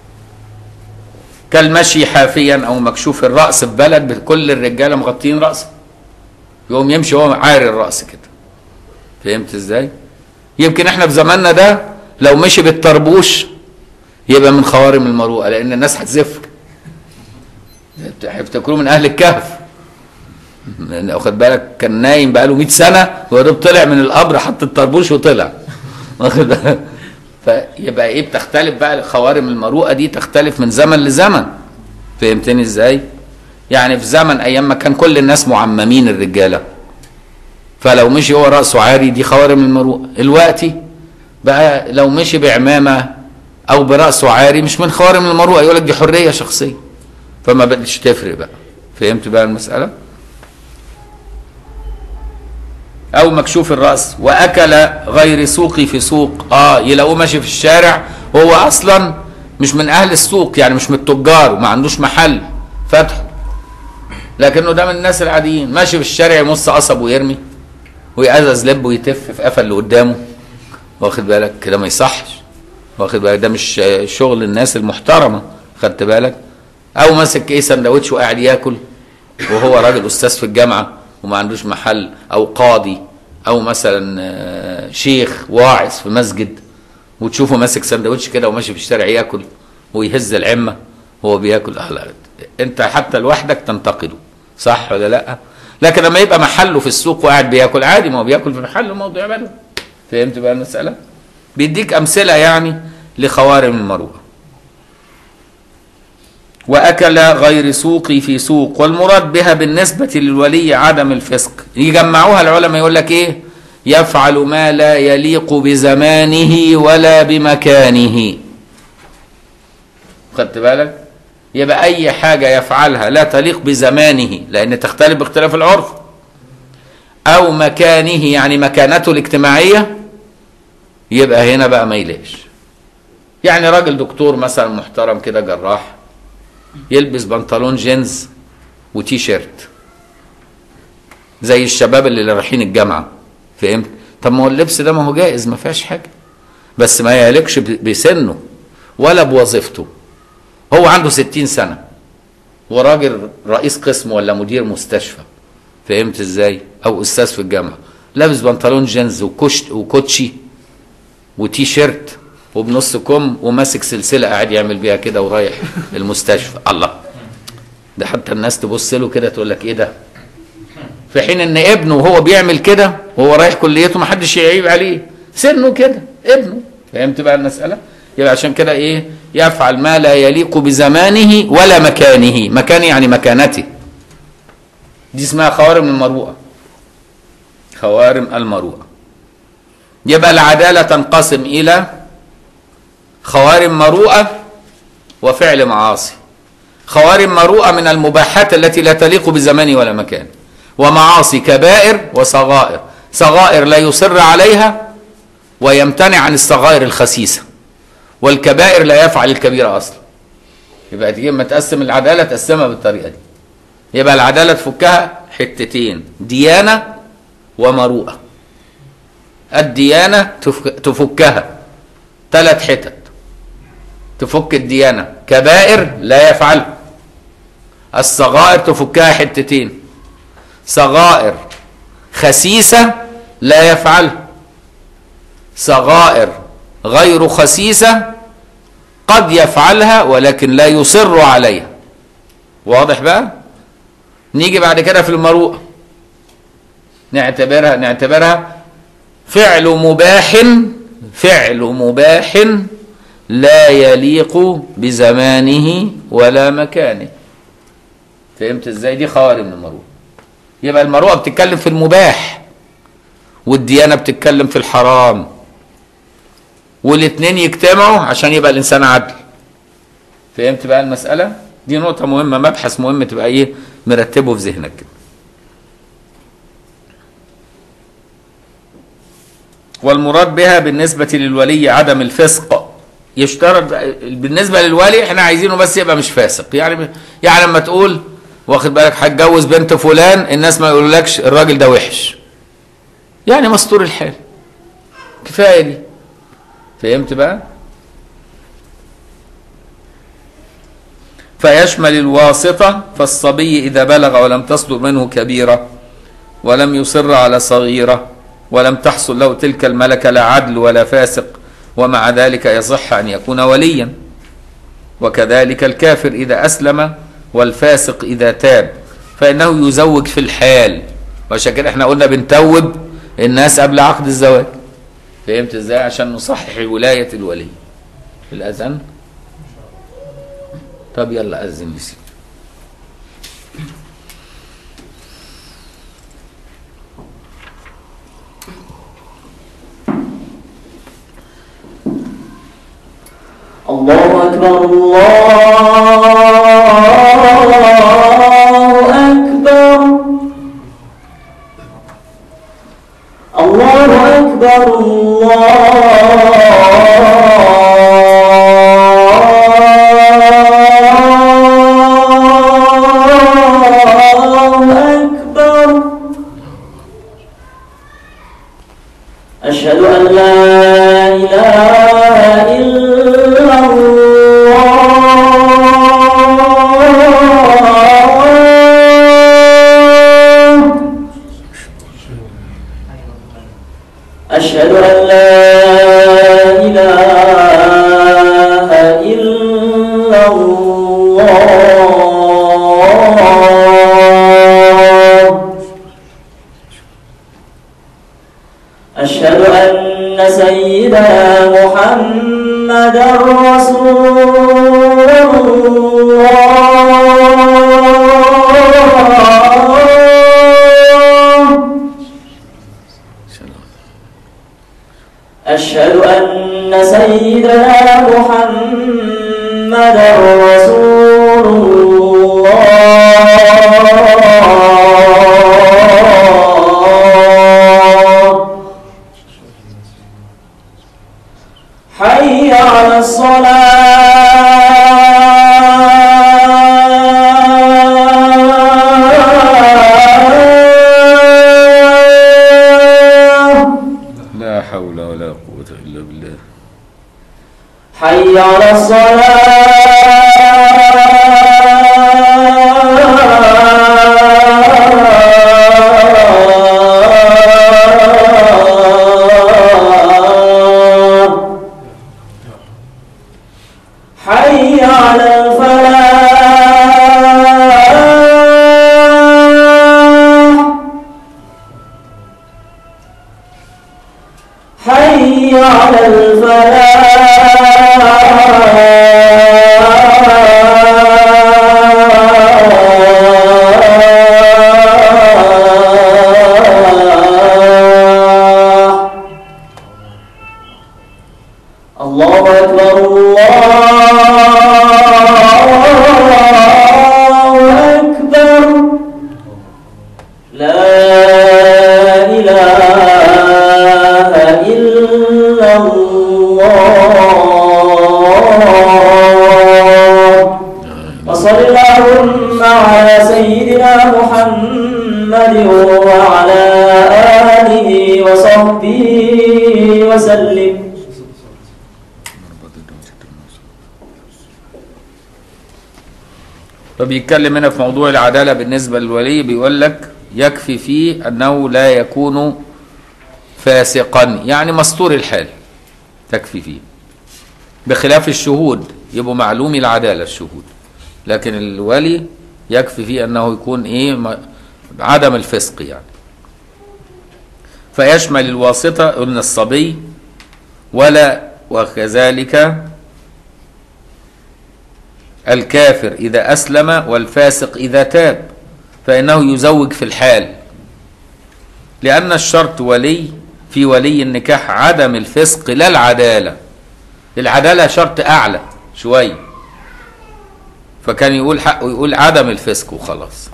كالمشي حافيا او مكشوف الراس في بلد كل الرجاله مغطين راسه يقوم يمشي وهو عاري الراس كده فهمت ازاي يمكن احنا في زماننا ده لو مشي بالطربوش يبقى من خوارم المروءه لان الناس هتزف هيفتكروه من اهل الكهف واخد بالك كان نايم بقاله 100 سنه ويا دوب طلع من القبر حط الطربوش وطلع واخد بالك فيبقى ايه بتختلف بقى خوارم المروءه دي تختلف من زمن لزمن فهمتني ازاي؟ يعني في زمن ايام ما كان كل الناس معممين الرجاله فلو مشي هو راسه عاري دي خوارم المروءه دلوقتي بقى لو مشي بعمامه او براسه عاري مش من خوارم المروءه يقول لك دي حريه شخصيه فما بقتش تفرق بقى فهمت بقى المساله او مكشوف الراس واكل غير سوقي في سوق اه يلاقوه ماشي في الشارع وهو اصلا مش من اهل السوق يعني مش من التجار وما عندوش محل فتحه لكنه ده من الناس العاديين ماشي في الشارع يمص قصب ويرمي ويقزز لب ويتف في قفا اللي قدامه واخد بالك كده ما يصحش واخد بالك ده مش شغل الناس المحترمه خدت بالك او ماسك ايه سندوتش وقاعد ياكل وهو راجل استاذ في الجامعه وما عندوش محل او قاضي او مثلا آه، شيخ واعظ في مسجد وتشوفه ماسك سندوتش كده وماشي في الشارع ياكل ويهز العمه وهو بياكل آه لا انت حتى لوحدك تنتقده صح ولا لا لكن لما يبقى محله في السوق وقاعد بياكل عادي ما هو بياكل في محله موضوع بلد فهمت بقى المساله بيديك امثله يعني لخوارم المروءه وأكل غير سوقي في سوق والمراد بها بالنسبة للولي عدم الفسق يجمعوها العلماء يقول لك إيه يفعل ما لا يليق بزمانه ولا بمكانه خدت بالك يبقى أي حاجة يفعلها لا تليق بزمانه لأن تختلف باختلاف العرف أو مكانه يعني مكانته الاجتماعية يبقى هنا بقى ما يليقش يعني راجل دكتور مثلا محترم كده جراح يلبس بنطلون جينز وتي شيرت زي الشباب اللي رايحين الجامعه فهمت طب ما هو اللبس ده ما هو جائز ما فيهاش حاجه بس ما يليقش ب- بسنه ولا بوظيفته هو عنده ستين سنه وراجل رئيس قسم ولا مدير مستشفى فهمت ازاي او استاذ في الجامعه لابس بنطلون جينز وكشت وكوتشي وتي شيرت وبنص كم وماسك سلسله قاعد يعمل بيها كده ورايح المستشفى الله ده حتى الناس تبص له كده تقول لك ايه ده في حين ان ابنه وهو بيعمل كده وهو رايح كليته ما حدش يعيب عليه سنه كده ابنه فهمت بقى المساله يبقى عشان كده ايه يفعل ما لا يليق بزمانه ولا مكانه مكان يعني مكانته دي اسمها خوارم المروءه خوارم المروءه يبقى العداله تنقسم الى خوارم مروءه وفعل معاصي خوارم مروءه من المباحات التي لا تليق بزمان ولا مكان ومعاصي كبائر وصغائر صغائر لا يصر عليها ويمتنع عن الصغائر الخسيسه والكبائر لا يفعل الكبيره اصلا يبقى تيجي لما تقسم العداله تقسمها بالطريقه دي يبقى العداله تفكها حتتين ديانه ومروءه الديانه تفك- تفكها ثلاث حتت تفك الديانه كبائر لا يفعلها الصغائر تفكها حتتين صغائر خسيسه لا يفعلها صغائر غير خسيسه قد يفعلها ولكن لا يصر عليها واضح بقى نيجي بعد كده في المروءه نعتبرها نعتبرها فعل مباح فعل مباح لا يليق بزمانه ولا مكانه فهمت ازاي دي خوارم المروءه يبقى المروءه بتتكلم في المباح والديانه بتتكلم في الحرام والاثنين يجتمعوا عشان يبقى الانسان عدل فهمت بقى المساله دي نقطه مهمه مبحث مهم تبقى ايه مرتبه في ذهنك كده والمراد بها بالنسبة للولي عدم الفسق يشترط بالنسبة للولي احنا عايزينه بس يبقى مش فاسق يعني يعني لما تقول واخد بالك هتجوز بنت فلان الناس ما يقولولكش الراجل ده وحش يعني مستور الحال كفاية دي فهمت بقى فيشمل الواسطة فالصبي إذا بلغ ولم تصدر منه كبيرة ولم يصر على صغيرة ولم تحصل له تلك الملكة لا عدل ولا فاسق ومع ذلك يصح أن يكون وليا وكذلك الكافر إذا أسلم والفاسق إذا تاب فإنه يزوج في الحال وعشان كده احنا قلنا بنتوب الناس قبل عقد الزواج فهمت ازاي عشان نصحح ولاية الولي الأذان طب يلا أذن لي سيدي. الله أكبر الله أكبر الله أكبر الله أكبر أشهد أن لا إله إلا الله أشهد أن لا إله إلا الله أشهد أن سيدنا محمد رسول الله أشهد أن سيدنا محمد رسول الله حي على الصلاة لا حول ولا قوة إلا بالله حي على الصلاة حي على الفلاح حي على الفلاح الله أكبر الله أكبر لا إله إلا الله وصل اللهم على سيدنا محمد وعلى آله وصحبه وسلم فبيتكلم هنا في موضوع العدالة بالنسبة للولي بيقول لك يكفي فيه أنه لا يكون فاسقا يعني مستور الحال تكفي فيه بخلاف الشهود يبقوا معلومي العدالة الشهود لكن الولي يكفي فيه أنه يكون إيه م- عدم الفسق يعني فيشمل الواسطة قلنا الصبي ولا وكذلك الكافر إذا أسلم والفاسق إذا تاب فإنه يزوج في الحال لأن الشرط ولي في ولي النكاح عدم الفسق لا العدالة العدالة شرط أعلى شوية فكان يقول حقه يقول عدم الفسق وخلاص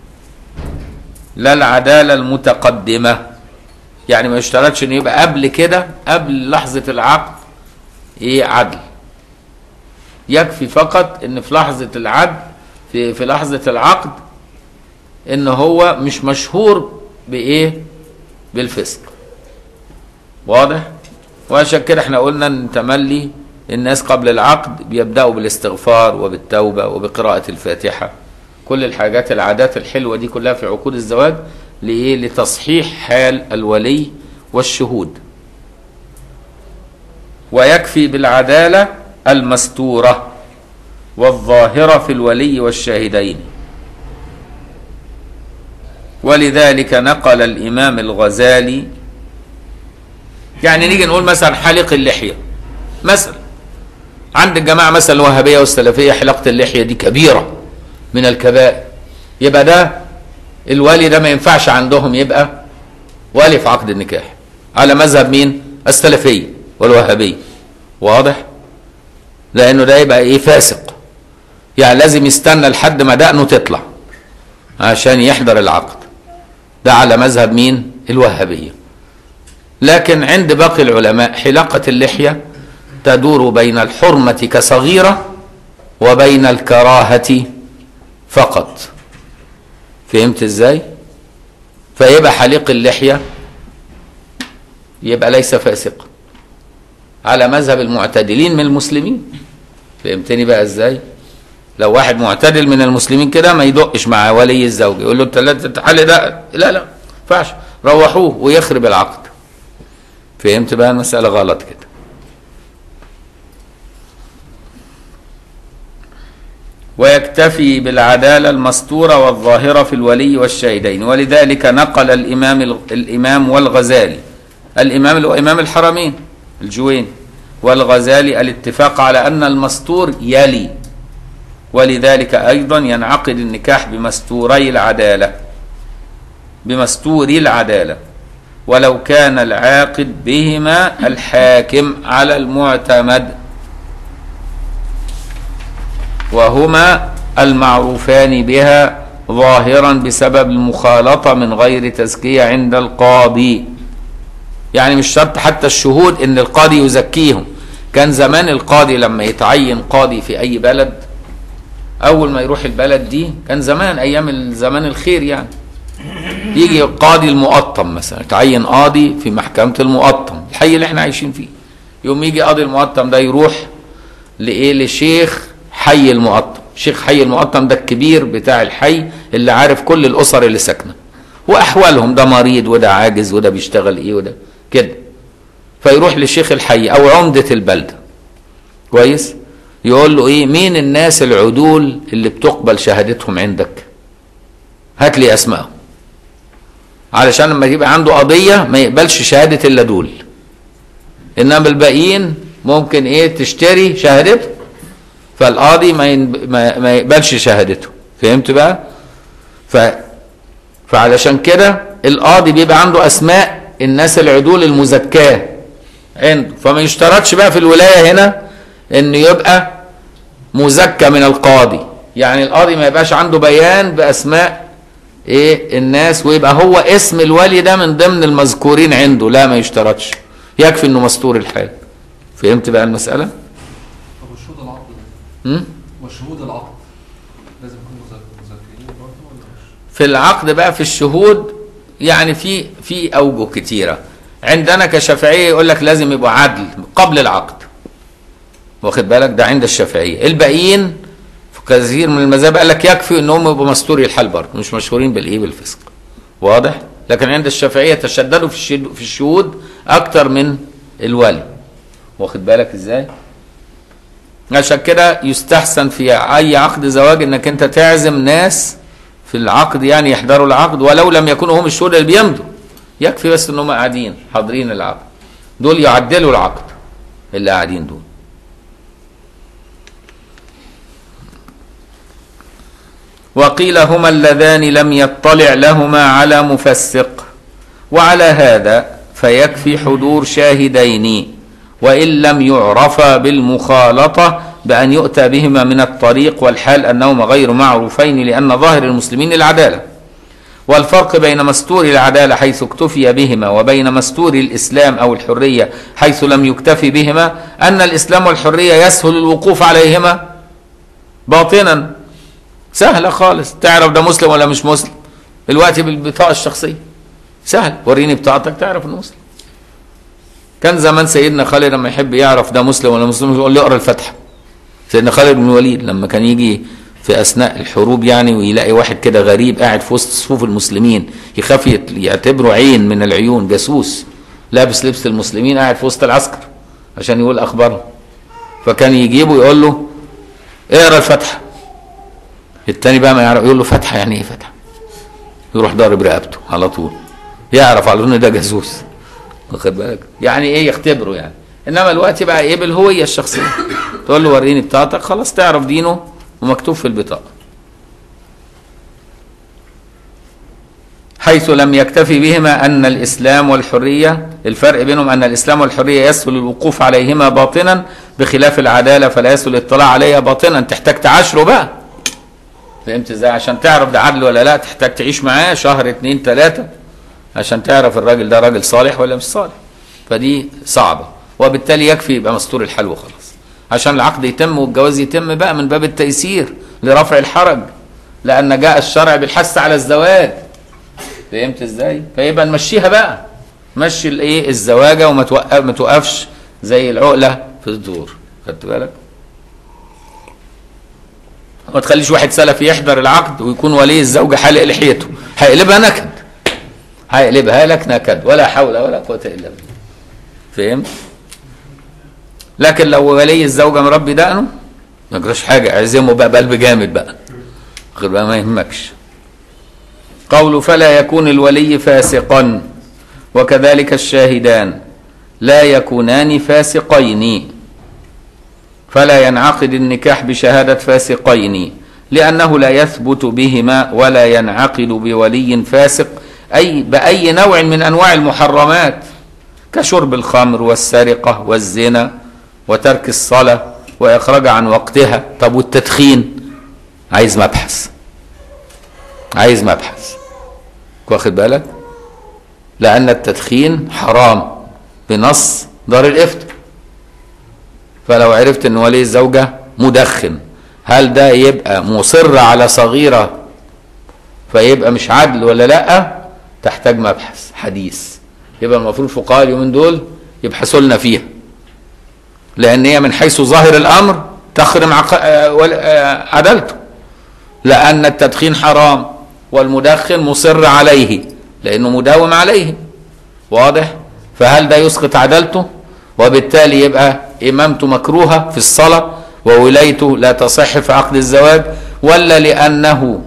لا العدالة المتقدمة يعني ما يشترطش انه يبقى قبل كده قبل لحظة العقد ايه عدل يكفي فقط ان في لحظة العقد في في لحظة العقد ان هو مش مشهور بايه بالفسق واضح وعشان كده احنا قلنا ان تملي الناس قبل العقد بيبدأوا بالاستغفار وبالتوبة وبقراءة الفاتحة كل الحاجات العادات الحلوة دي كلها في عقود الزواج لإيه لتصحيح حال الولي والشهود ويكفي بالعدالة المستورة والظاهرة في الولي والشاهدين ولذلك نقل الإمام الغزالي يعني نيجي نقول مثلا حلق اللحية مثلا عند الجماعة مثلا الوهابية والسلفية حلقة اللحية دي كبيرة من الكبائر يبقى ده الولي ده ما ينفعش عندهم يبقى ولي في عقد النكاح على مذهب مين السلفية والوهابية واضح لأنه ده يبقى إيه فاسق يعني لازم يستنى لحد ما دقنه تطلع عشان يحضر العقد ده على مذهب مين الوهابية لكن عند باقي العلماء حلاقة اللحية تدور بين الحرمة كصغيرة وبين الكراهة فقط فهمت ازاي فيبقى حليق اللحية يبقى ليس فاسقا على مذهب المعتدلين من المسلمين فهمتني بقى ازاي لو واحد معتدل من المسلمين كده ما يدقش مع ولي الزوج يقول له انت لا تتحل ده لا لا ما ينفعش روحوه ويخرب العقد فهمت بقى المسألة غلط كده ويكتفي بالعدالة المستورة والظاهرة في الولي والشاهدين ولذلك نقل الإمام الإمام والغزالي الإمام اللي هو إمام الحرمين الجوين والغزالي الاتفاق على أن المستور يلي ولذلك أيضا ينعقد النكاح بمستوري العدالة بمستوري العدالة ولو كان العاقد بهما الحاكم على المعتمد وهما المعروفان بها ظاهرا بسبب المخالطة من غير تزكية عند القاضي يعني مش شرط حتى الشهود ان القاضي يزكيهم كان زمان القاضي لما يتعين قاضي في اي بلد اول ما يروح البلد دي كان زمان ايام الزمان الخير يعني يجي القاضي المقطم مثلا يتعين قاضي في محكمة المقطم الحي اللي احنا عايشين فيه يوم يجي قاضي المقطم ده يروح لايه لشيخ حي المقطم شيخ حي المقطم ده الكبير بتاع الحي اللي عارف كل الاسر اللي ساكنه واحوالهم ده مريض وده عاجز وده بيشتغل ايه وده كده فيروح لشيخ الحي او عمدة البلدة كويس يقول له ايه مين الناس العدول اللي بتقبل شهادتهم عندك هات لي اسمائهم علشان لما يبقى عنده قضية ما يقبلش شهادة الا دول انما الباقيين ممكن ايه تشتري شهادته فالقاضي ما, ينب... ما... ما يقبلش شهادته فهمت بقى ف... فعلشان كده القاضي بيبقى عنده اسماء الناس العدول المزكاه عنده فما يشترطش بقى في الولايه هنا انه يبقى مزكى من القاضي يعني القاضي ما يبقاش عنده بيان باسماء ايه الناس ويبقى هو اسم الولي ده من ضمن المذكورين عنده لا ما يشترطش يكفي انه مستور الحال فهمت بقى المساله طب والشهود العقد ده م? والشهود العقد لازم يكونوا مزك- مزكيين برضه ولا مش؟ في العقد بقى في الشهود يعني في في اوجه كتيره عندنا كشافعيه يقول لك لازم يبقوا عدل قبل العقد واخد بالك ده عند الشافعيه الباقيين في كثير من المذاهب قال لك يكفي انهم يبقوا مستوري الحال برضه مش مشهورين بالايه بالفسق واضح لكن عند الشافعيه تشددوا في الشد- في الشهود اكتر من الولي واخد بالك ازاي عشان كده يستحسن في اي عقد زواج انك انت تعزم ناس في العقد يعني يحضروا العقد ولو لم يكونوا هم الشهود اللي بيمضوا يكفي بس ان هم قاعدين حاضرين العقد دول يعدلوا العقد اللي قاعدين دول وقيل هما اللذان لم يطلع لهما على مفسق وعلى هذا فيكفي حضور شاهدين وإن لم يعرفا بالمخالطة بأن يؤتى بهما من الطريق والحال أنهما غير معروفين لأن ظاهر المسلمين العدالة والفرق بين مستور العدالة حيث اكتفي بهما وبين مستور الإسلام أو الحرية حيث لم يكتفي بهما أن الإسلام والحرية يسهل الوقوف عليهما باطنا سهلة خالص تعرف ده مسلم ولا مش مسلم دلوقتي بالبطاقة الشخصية سهل وريني بطاقتك تعرف انه مسلم كان زمان سيدنا خالد لما يحب يعرف ده مسلم ولا مسلم يقول له اقرا الفاتحه سيدنا خالد بن الوليد لما كان يجي في اثناء الحروب يعني ويلاقي واحد كده غريب قاعد في وسط صفوف المسلمين يخاف يت- يعتبره عين من العيون جاسوس لابس لبس المسلمين قاعد في وسط العسكر عشان يقول اخبارهم فكان يجيبه يقول له اقرا الفاتحه التاني بقى ما يعرف يقول له فاتحه يعني ايه فاتحه يروح ضارب رقبته على طول يعرف على طول ان ده جاسوس واخد بالك يعني ايه يختبره يعني انما الوقت بقى ايه بالهويه الشخصيه تقول له وريني بطاقتك خلاص تعرف دينه ومكتوب في البطاقه حيث لم يكتفي بهما أن الإسلام والحرية الفرق بينهم أن الإسلام والحرية يسهل الوقوف عليهما باطنا بخلاف العدالة فلا يسهل الاطلاع عليها باطنا تحتاج تعاشره بقى فهمت ازاي عشان تعرف ده عدل ولا لا تحتاج تعيش معاه شهر اتنين تلاتة عشان تعرف الراجل ده راجل صالح ولا مش صالح فدي صعبة وبالتالي يكفي يبقى مستور الحال وخلاص عشان العقد يتم والجواز يتم بقى من باب التيسير لرفع الحرج لأن جاء الشرع بالحث على الزواج فهمت ازاي؟ فيبقى نمشيها بقى مشي الايه الزواجه وما توقف ما توقفش زي العقله في الدور خدت بالك؟ ما تخليش واحد سلفي يحضر العقد ويكون ولي الزوجه حالق لحيته هيقلبها نكد هيقلبها لك نكد ولا حول ولا قوه الا بالله فهمت؟ لكن لو ولي الزوجه مربي دقنه ما يجراش حاجه اعزمه بقى بقلب جامد بقى غير بقى ما يهمكش قول فلا يكون الولي فاسقا وكذلك الشاهدان لا يكونان فاسقين فلا ينعقد النكاح بشهادة فاسقين لأنه لا يثبت بهما ولا ينعقد بولي فاسق أي بأي نوع من أنواع المحرمات كشرب الخمر والسرقة والزنا وترك الصلاة وإخراج عن وقتها طب والتدخين عايز مبحث عايز مبحث واخد بالك لأن التدخين حرام بنص دار الإفتاء فلو عرفت ان ولي الزوجة مدخن هل ده يبقى مصر على صغيرة فيبقى مش عدل ولا لا تحتاج مبحث حديث يبقى المفروض فقهاء اليومين دول يبحثوا لنا فيها لان هي من حيث ظاهر الامر تخرم عق... آه، ول- آه، عدالته لان التدخين حرام والمدخن مصر عليه لانه مداوم عليه واضح فهل ده يسقط عدالته وبالتالي يبقى امامته مكروهه في الصلاه وولايته لا تصح في عقد الزواج ولا لانه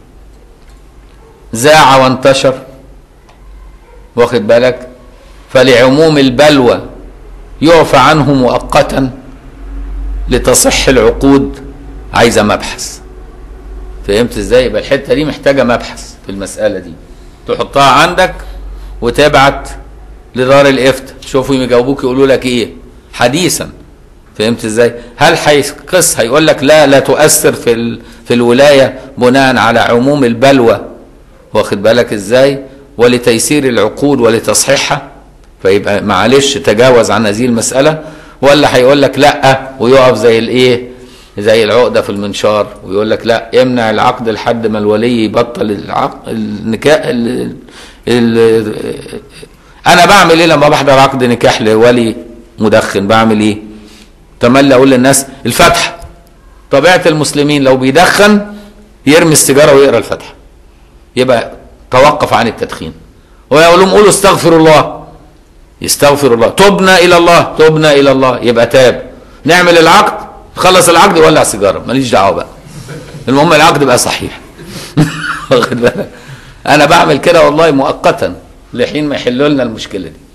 زاع وانتشر واخد بالك فلعموم البلوى يعفى عنه مؤقتا لتصح العقود عايزه مبحث فهمت ازاي يبقى الحته دي محتاجه مبحث في المساله دي تحطها عندك وتبعت لدار الافتاء شوفوا يجاوبوك يقولوا لك ايه حديثا فهمت ازاي هل هيقص هيقول لك لا لا تؤثر في ال... في الولايه بناء على عموم البلوى واخد بالك ازاي ولتيسير العقود ولتصحيحها فيبقى معلش تجاوز عن هذه المساله ولا هيقول لك لا ويقف زي الايه زي العقده في المنشار ويقول لك لا يمنع العقد لحد ما الولي يبطل العقد النكاح ال... ال... انا بعمل ايه لما بحضر عقد نكاح لولي مدخن بعمل ايه تملي اقول للناس الفاتحه طبيعه المسلمين لو بيدخن يرمي السيجاره ويقرا الفاتحه يبقى توقف عن التدخين ويقول لهم قولوا استغفر الله يستغفر الله تبنا الى الله تبنا الى الله يبقى تاب نعمل العقد خلص العقد يولع سيجاره ماليش دعوه بقى المهم العقد بقى صحيح واخد بالك انا بعمل كده والله مؤقتا لحين ما يحلوا لنا المشكله دي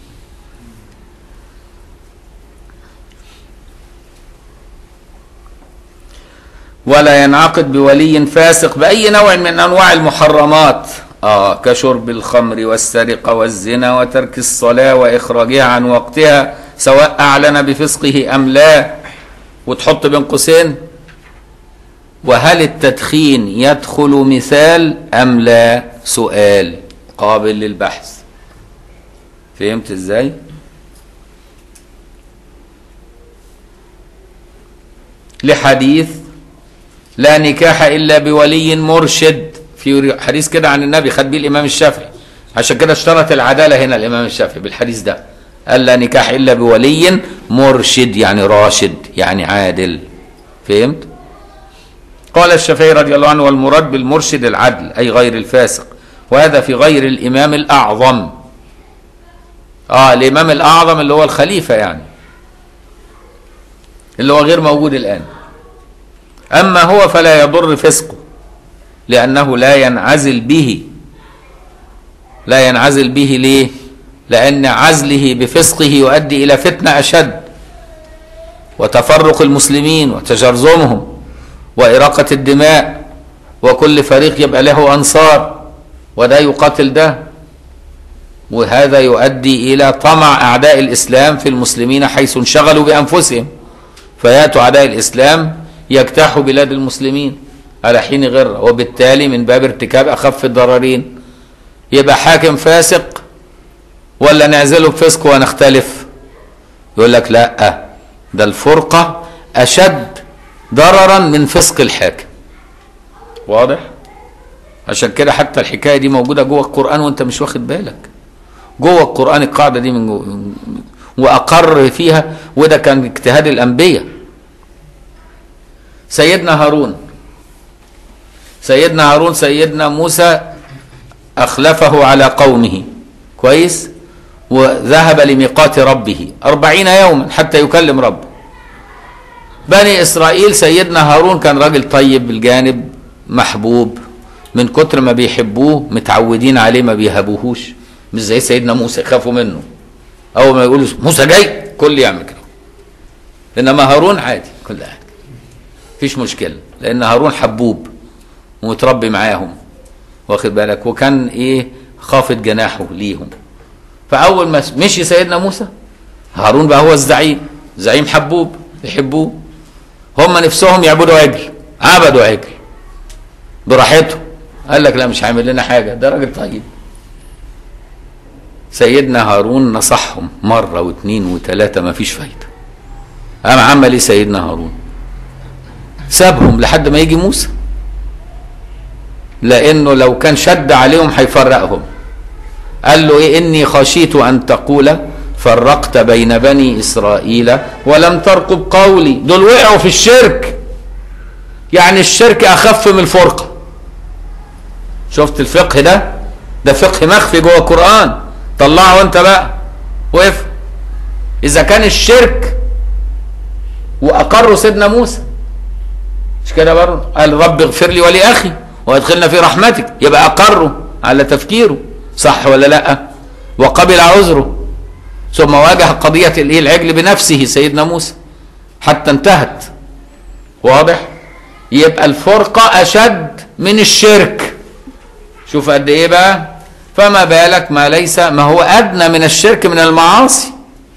ولا ينعقد بولي فاسق بأي نوع من أنواع المحرمات آه كشرب الخمر والسرقة والزنا وترك الصلاة وإخراجها عن وقتها سواء أعلن بفسقه أم لا وتحط بين قوسين وهل التدخين يدخل مثال أم لا سؤال قابل للبحث فهمت ازاي لحديث لا نكاح الا بولي مرشد في حديث كده عن النبي خد بيه الامام الشافعي عشان كده اشترط العداله هنا الامام الشافعي بالحديث ده قال لا نكاح الا بولي مرشد يعني راشد يعني عادل فهمت قال الشافعي رضي الله عنه والمراد بالمرشد العدل اي غير الفاسق وهذا في غير الامام الاعظم اه الامام الاعظم اللي هو الخليفه يعني اللي هو غير موجود الان اما هو فلا يضر فسقه لانه لا ينعزل به لا ينعزل به ليه لأن عزله بفسقه يؤدي إلى فتنة أشد وتفرق المسلمين وتجرذمهم وإراقة الدماء وكل فريق يبقى له أنصار وده يقاتل ده وهذا يؤدي إلى طمع أعداء الإسلام في المسلمين حيث انشغلوا بأنفسهم فيأتوا أعداء الإسلام يجتاحوا بلاد المسلمين على حين غرة وبالتالي من باب ارتكاب أخف الضررين يبقى حاكم فاسق ولا نعزله بفسق ونختلف يقول لك لا ده الفرقة أشد ضررا من فسق الحاكم واضح عشان كده حتى الحكاية دي موجودة جوه القرآن وانت مش واخد بالك جوه القرآن القاعدة دي من جوه وأقر فيها وده كان اجتهاد الأنبياء سيدنا هارون سيدنا هارون سيدنا موسى أخلفه على قومه كويس وذهب لميقات ربه أربعين يوما حتى يكلم ربه بني إسرائيل سيدنا هارون كان راجل طيب بالجانب محبوب من كتر ما بيحبوه متعودين عليه ما بيهابوهوش مش زي سيدنا موسى يخافوا منه اول ما يقولوا موسى جاي كل يعمل كده انما هارون عادي كل عادي مفيش مشكله لان هارون حبوب ومتربي معاهم واخد بالك وكان ايه خافض جناحه ليهم فاول ما مشي سيدنا موسى هارون بقى هو الزعيم زعيم حبوب يحبوه هم نفسهم يعبدوا عجل عبدوا عجل براحتهم قال لك لا مش هيعمل لنا حاجه ده راجل طيب سيدنا هارون نصحهم مرة واثنين وثلاثة ما فيش فايدة قام عمل ايه سيدنا هارون سابهم لحد ما يجي موسى لانه لو كان شد عليهم هيفرقهم قال له ايه اني خشيت ان تقول فرقت بين بني اسرائيل ولم ترقب قولي دول وقعوا في الشرك يعني الشرك اخف من الفرقه شفت الفقه ده ده فقه مخفي جوه القران طلعه انت بقى وقف اذا كان الشرك واقروا سيدنا موسى مش كده برضه قال رب اغفر لي ولاخي وادخلنا في رحمتك يبقى اقروا على تفكيره صح ولا لا وقبل عذره ثم واجه قضيه الايه العجل بنفسه سيدنا موسى حتى انتهت واضح يبقى الفرقه اشد من الشرك شوف قد ايه بقى فما بالك ما ليس ما هو ادنى من الشرك من المعاصي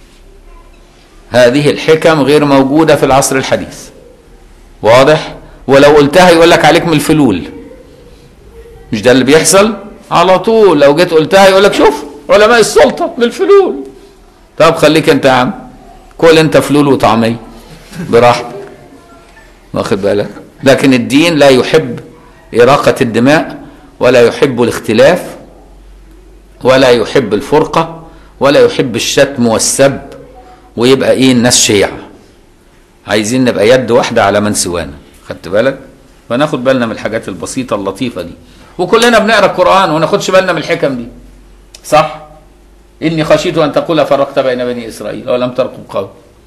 هذه الحكم غير موجوده في العصر الحديث واضح ولو قلتها يقول لك عليك من الفلول مش ده اللي بيحصل على طول لو جيت قلتها يقول لك شوف علماء السلطه من الفلول طب خليك انت يا عم كل انت فلول وطعميه براحتك واخد بالك لكن الدين لا يحب إراقة الدماء ولا يحب الاختلاف ولا يحب الفرقة ولا يحب الشتم والسب ويبقى ايه الناس شيعة عايزين نبقى يد واحدة على من سوانا خدت بالك فناخد بالنا من الحاجات البسيطة اللطيفة دي وكلنا بنقرا القرآن وما ناخدش بالنا من الحكم دي صح إني خشيت أن تقول فرقت بين بني إسرائيل ولم ترقب قول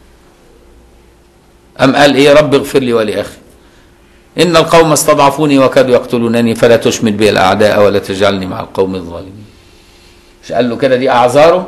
أم قال إيه رب اغفر لي ولأخي إن القوم استضعفوني وكادوا يقتلونني فلا تشمت بي الأعداء ولا تجعلني مع القوم الظالمين مش قال له كده دي أعذاره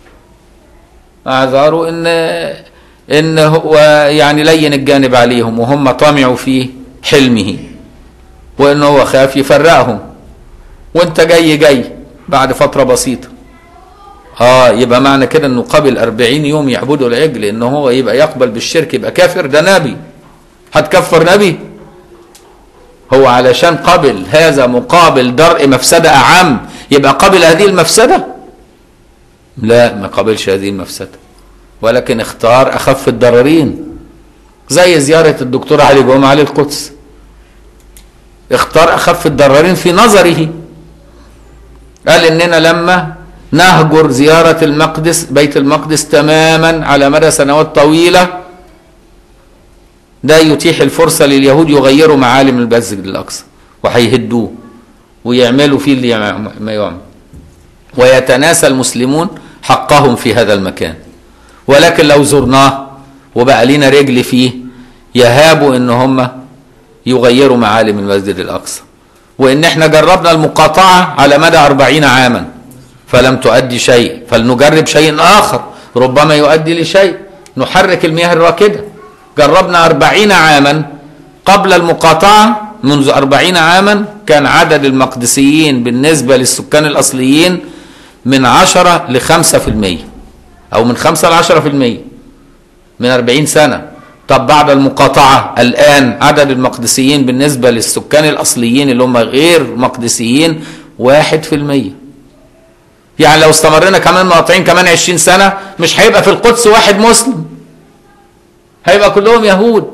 أعذاره إن إن هو يعني لين الجانب عليهم وهم طمعوا في حلمه وإن هو خاف يفرقهم وأنت جاي جاي بعد فترة بسيطة اه يبقى معنى كده انه قبل أربعين يوم يعبدوا العجل ان هو يبقى يقبل بالشرك يبقى كافر ده نبي هتكفر نبي هو علشان قبل هذا مقابل درء مفسدة أعم يبقى قبل هذه المفسدة لا ما قبلش هذه المفسدة ولكن اختار أخف الضررين زي زيارة الدكتور علي جمعة للقدس اختار أخف الضررين في نظره قال إننا لما نهجر زيارة المقدس بيت المقدس تماما على مدى سنوات طويلة ده يتيح الفرصة لليهود يغيروا معالم المسجد الأقصى وهيهدوه ويعملوا فيه اللي يعمل- ما يعمل ويتناسى المسلمون حقهم في هذا المكان ولكن لو زرناه وبقى لنا رجل فيه يهابوا ان هم يغيروا معالم المسجد الأقصى وإن احنا جربنا المقاطعة على مدى أربعين عاما فلم تؤدي شيء فلنجرب شيء آخر ربما يؤدي لشيء نحرك المياه الراكدة جربنا أربعين عاما قبل المقاطعة منذ أربعين عاما كان عدد المقدسيين بالنسبة للسكان الأصليين من عشرة لخمسة في المية أو من خمسة لعشرة في المية من أربعين سنة طب بعد المقاطعة الآن عدد المقدسيين بالنسبة للسكان الأصليين اللي هم غير مقدسيين واحد في المية يعني لو استمرنا كمان مقاطعين كمان عشرين سنة مش هيبقى في القدس واحد مسلم هيبقى كلهم يهود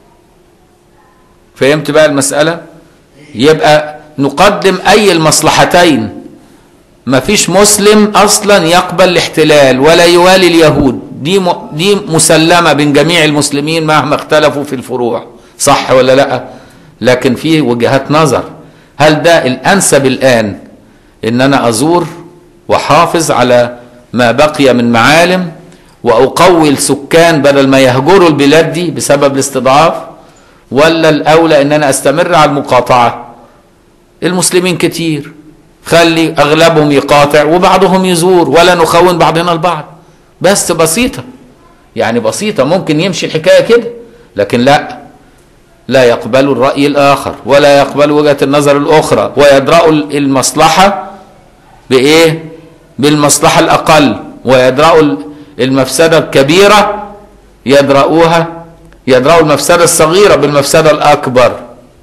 فهمت بقى المسألة يبقى نقدم أي المصلحتين مفيش مسلم أصلا يقبل الاحتلال ولا يوالي اليهود دي م... دي مسلمة بين جميع المسلمين مهما اختلفوا في الفروع صح ولا لا لكن في وجهات نظر هل ده الأنسب الآن إن أنا أزور وحافظ على ما بقي من معالم وأقوي السكان بدل ما يهجروا البلاد دي بسبب الاستضعاف ولا الأولى إن أنا أستمر على المقاطعة المسلمين كتير خلي أغلبهم يقاطع وبعضهم يزور ولا نخون بعضنا البعض بس بسيطة يعني بسيطة ممكن يمشي الحكاية كده لكن لا لا يقبل الرأي الآخر ولا يقبل وجهة النظر الأخرى ويدرأوا المصلحة بإيه؟ بالمصلحة الأقل ويدرأوا المفسدة الكبيرة يدرؤوها يدرأوا المفسدة الصغيرة بالمفسدة الأكبر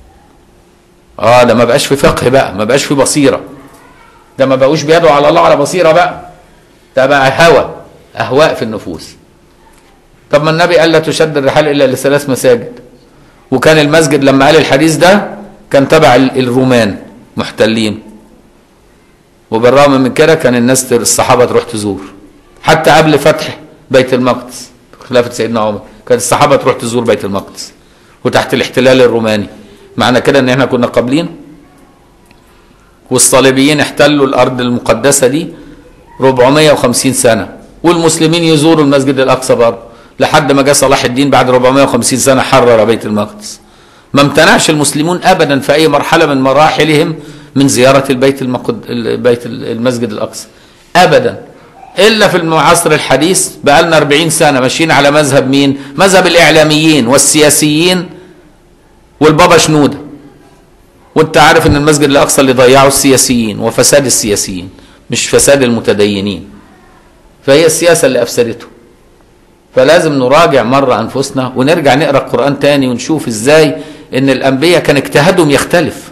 اه ده ما بقاش في فقه بقى ما بقاش في بصيرة ده ما بقوش بيدعوا على الله على بصيرة بقى ده بقى هوى أهواء في النفوس طب ما النبي قال لا تشد الرحال إلا لثلاث مساجد وكان المسجد لما قال الحديث ده كان تبع الرومان محتلين وبالرغم من كده كان الناس الصحابة تروح تزور حتى قبل فتح بيت المقدس خلافة سيدنا عمر كانت الصحابة تروح تزور بيت المقدس وتحت الاحتلال الروماني معنى كده ان احنا كنا قابلين والصليبيين احتلوا الارض المقدسة دي 450 سنة والمسلمين يزوروا المسجد الاقصى برضه لحد ما جاء صلاح الدين بعد 450 سنة حرر بيت المقدس ما امتنعش المسلمون ابدا في اي مرحلة من مراحلهم من زيارة البيت المقد... البيت المسجد الاقصى ابدا الا في العصر الحديث بقى لنا 40 سنه ماشيين على مذهب مين؟ مذهب الاعلاميين والسياسيين والبابا شنوده. وانت عارف ان المسجد الاقصى اللي ضيعه السياسيين وفساد السياسيين مش فساد المتدينين. فهي السياسه اللي افسدته. فلازم نراجع مره انفسنا ونرجع نقرا القران تاني ونشوف ازاي ان الانبياء كان اجتهادهم يختلف.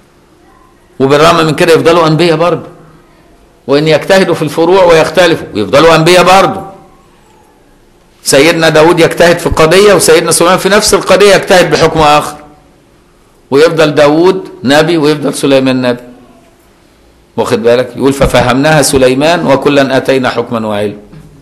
وبالرغم من كده يفضلوا انبياء برضه. وان يجتهدوا في الفروع ويختلفوا ويفضلوا انبياء برضه سيدنا داود يجتهد في قضية وسيدنا سليمان في نفس القضية يجتهد بحكم آخر ويفضل داود نبي ويفضل سليمان نبي واخد بالك يقول ففهمناها سليمان وكلا اتينا حكما وعلما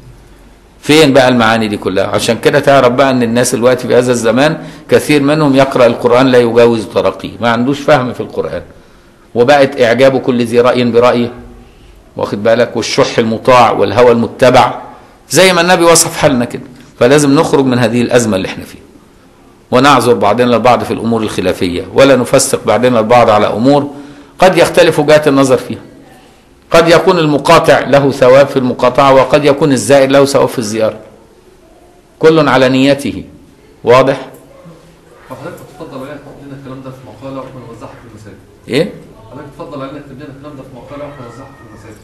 فين بقى المعاني دي كلها عشان كده تعرف بقى ان الناس دلوقتي في هذا الزمان كثير منهم يقرا القران لا يجاوز ترقيه ما عندوش فهم في القران وبقت اعجاب كل ذي راي برايه واخد بالك والشح المطاع والهوى المتبع زي ما النبي وصف حالنا كده فلازم نخرج من هذه الازمه اللي احنا فيها ونعذر بعضنا البعض في الامور الخلافيه ولا نفسق بعضنا البعض على امور قد يختلف وجهات النظر فيها قد يكون المقاطع له ثواب في المقاطعه وقد يكون الزائر له ثواب في الزياره كل على نيته واضح فحضرتك تفضل علينا تكتب لنا الكلام ده في مقاله واحنا نوزعها في المساجد ايه حضرتك تفضل علينا تكتب لنا الكلام ده في مقاله واحنا نوزعها في المساجد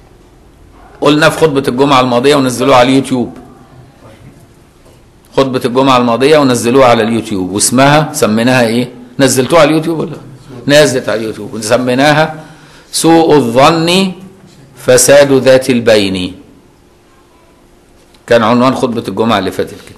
قلنا في خطبة الجمعة الماضية ونزلوها على اليوتيوب خطبة الجمعة الماضية ونزلوها على اليوتيوب واسمها سميناها ايه نزلتوها على اليوتيوب ولا نزلت على اليوتيوب وسميناها سوء الظن فساد ذات البين كان عنوان خطبة الجمعة اللي فاتت كده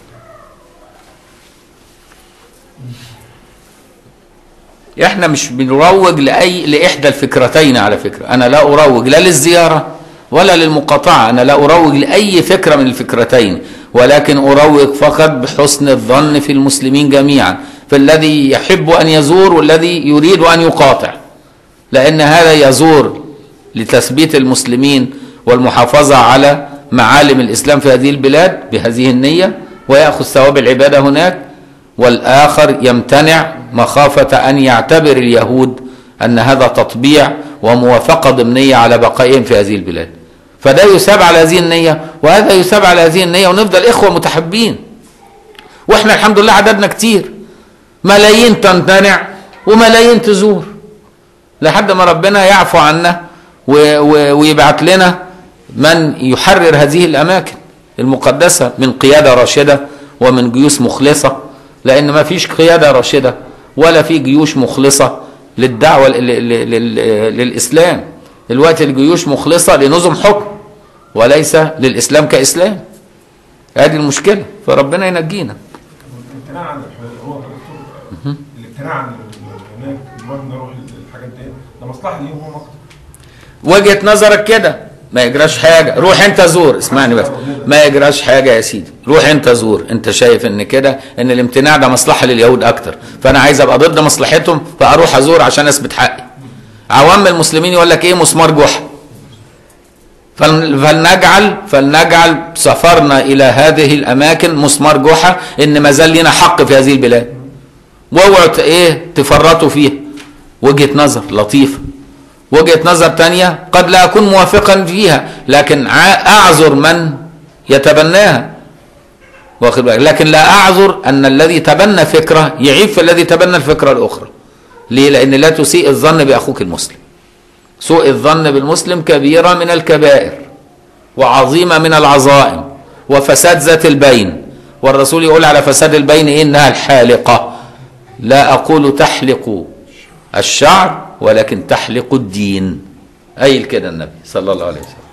احنا مش بنروج لاي لاحدى الفكرتين على فكره انا لا اروج لا للزياره ولا للمقاطعه انا لا اروج لاي فكره من الفكرتين ولكن اروج فقط بحسن الظن في المسلمين جميعا في الذي يحب ان يزور والذي يريد ان يقاطع لان هذا يزور لتثبيت المسلمين والمحافظه على معالم الاسلام في هذه البلاد بهذه النيه وياخذ ثواب العباده هناك والاخر يمتنع مخافه ان يعتبر اليهود ان هذا تطبيع وموافقه ضمنيه على بقائهم في هذه البلاد فده يثاب على هذه النية وهذا يثاب على هذه النية ونفضل إخوة متحبين وإحنا الحمد لله عددنا كتير ملايين تمتنع وملايين تزور لحد ما ربنا يعفو عنا و- و- ويبعت لنا من يحرر هذه الأماكن المقدسة من قيادة راشدة ومن جيوش مخلصة لأن ما فيش قيادة راشدة ولا في جيوش مخلصة للدعوة ل- ل- ل- للإسلام الوقت الجيوش مخلصة لنظم حكم وليس للإسلام كإسلام هذه المشكلة فربنا ينجينا الامتناع عن الح- هو دكتور الامتناع عن ال- هناك نروح نروح الحاجات دي ده مصلحه ليهم هم اكتر وجهة نظرك كده ما يجراش حاجة روح انت زور اسمعني بس ما يجراش حاجة يا سيدي روح انت زور انت شايف ان كده ان الامتناع ده مصلحة لليهود اكتر فانا عايز ابقى ضد مصلحتهم فاروح ازور عشان اثبت حقي عوام المسلمين يقول لك ايه مسمار جحا فل- فلنجعل فلنجعل سفرنا الى هذه الاماكن مسمار جحا ان ما زال لنا حق في هذه البلاد واوعوا ت- ايه تفرطوا فيها وجهة نظر لطيفة وجهة نظر تانية قد لا أكون موافقا فيها لكن ع- أعذر من يتبناها واخد بالك لكن لا أعذر أن الذي تبنى فكرة يعيب في الذي تبنى الفكرة الأخرى ليه؟ لأن لا تسيء الظن بأخوك المسلم سوء الظن بالمسلم كبيرة من الكبائر وعظيمة من العظائم وفساد ذات البين والرسول يقول على فساد البين إنها الحالقة لا أقول تحلق الشعر ولكن تحلق الدين أي كده النبي صلى الله عليه وسلم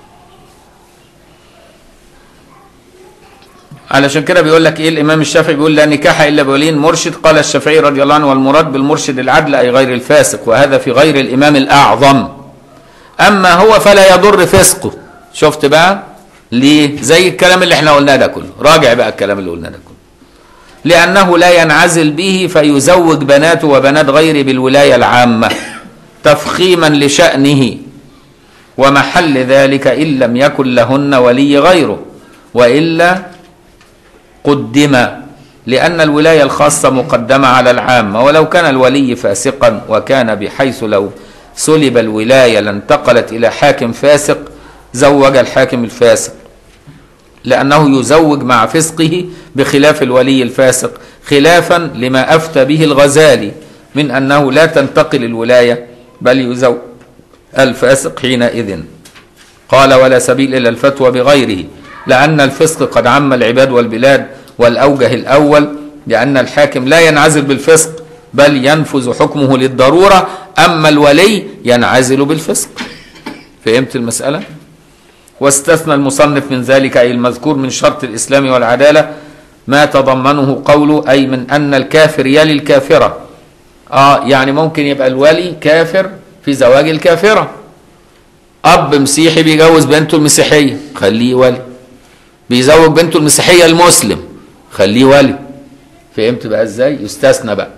علشان كده بيقول لك ايه الامام الشافعي بيقول لا نكاح الا بولي مرشد قال الشافعي رضي الله عنه والمراد بالمرشد العدل اي غير الفاسق وهذا في غير الامام الاعظم اما هو فلا يضر فسقه شفت بقى ليه زي الكلام اللي احنا قلناه ده كله راجع بقى الكلام اللي قلناه ده كله لأنه لا ينعزل به فيزوج بناته وبنات غيره بالولاية العامة تفخيما لشأنه ومحل ذلك إن لم يكن لهن ولي غيره وإلا قدم لأن الولاية الخاصة مقدمة على العامة ولو كان الولي فاسقا وكان بحيث لو سلب الولاية لانتقلت إلى حاكم فاسق زوج الحاكم الفاسق لأنه يزوج مع فسقه بخلاف الولي الفاسق خلافا لما أفتى به الغزالي من أنه لا تنتقل الولاية بل يزوج الفاسق حينئذ قال ولا سبيل إلى الفتوى بغيره لأن الفسق قد عم العباد والبلاد والأوجه الأول لأن الحاكم لا ينعزل بالفسق بل ينفذ حكمه للضرورة أما الولي ينعزل بالفسق فهمت المسألة؟ واستثنى المصنف من ذلك أي المذكور من شرط الإسلام والعدالة ما تضمنه قوله أي من أن الكافر يلي الكافرة آه يعني ممكن يبقى الولي كافر في زواج الكافرة أب مسيحي بيجوز بنته المسيحية خليه ولي بيزوج بنته المسيحية المسلم خليه ولي فهمت بقى ازاي يستثنى بقى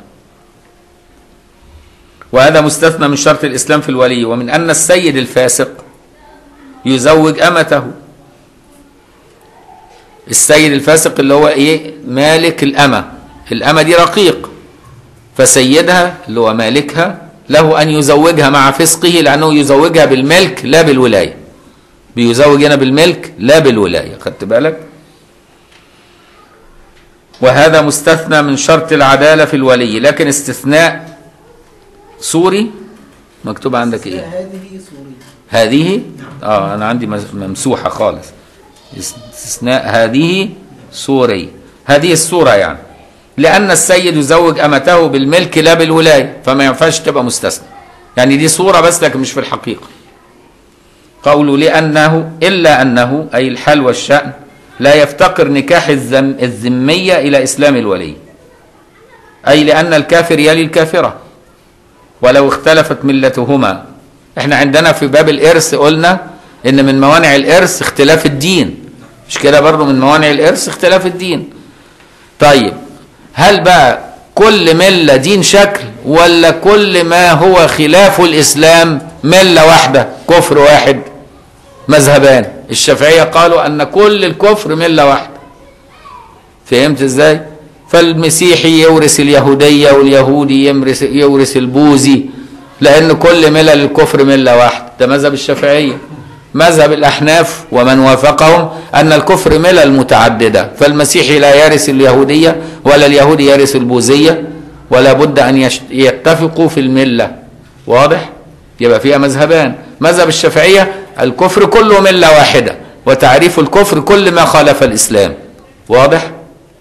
وهذا مستثنى من شرط الإسلام في الولي ومن أن السيد الفاسق يزوج أمته السيد الفاسق اللي هو ايه مالك الأمة الأمة دي رقيق فسيدها اللي هو مالكها له أن يزوجها مع فسقه لأنه يزوجها بالملك لا بالولاية بيزوج هنا بالملك لا بالولاية خدت بالك وهذا مستثنى من شرط العدالة في الولي لكن استثناء سوري مكتوب عندك ايه هذه سوريا هذه اه انا عندي مز- ممسوحه خالص استثناء هذه سوري هذه السوره يعني لان السيد يزوج امته بالملك لا بالولايه فما ينفعش تبقى مستثنى يعني دي صوره بس لكن مش في الحقيقه قوله لانه الا انه اي الحال والشان لا يفتقر نكاح الذم الذميه الى اسلام الولي اي لان الكافر يلي الكافره ولو اختلفت ملتهما احنا عندنا في باب الارث قلنا ان من موانع الارث اختلاف الدين مش كده برضه من موانع الارث اختلاف الدين طيب هل بقى كل ملة دين شكل ولا كل ما هو خلاف الاسلام ملة واحدة كفر واحد مذهبان الشافعية قالوا ان كل الكفر ملة واحدة فهمت ازاي فالمسيحي يورث اليهودية واليهودي يمرث يورث البوذي لأن كل ملل الكفر ملة واحدة ده مذهب الشافعية مذهب الأحناف ومن وافقهم أن الكفر ملل متعددة فالمسيحي لا يرث اليهودية ولا اليهودي يرث البوذية ولا بد أن يش- يتفقوا في الملة واضح؟ يبقى فيها مذهبان مذهب الشافعية الكفر كله ملة واحدة وتعريف الكفر كل ما خالف الإسلام واضح؟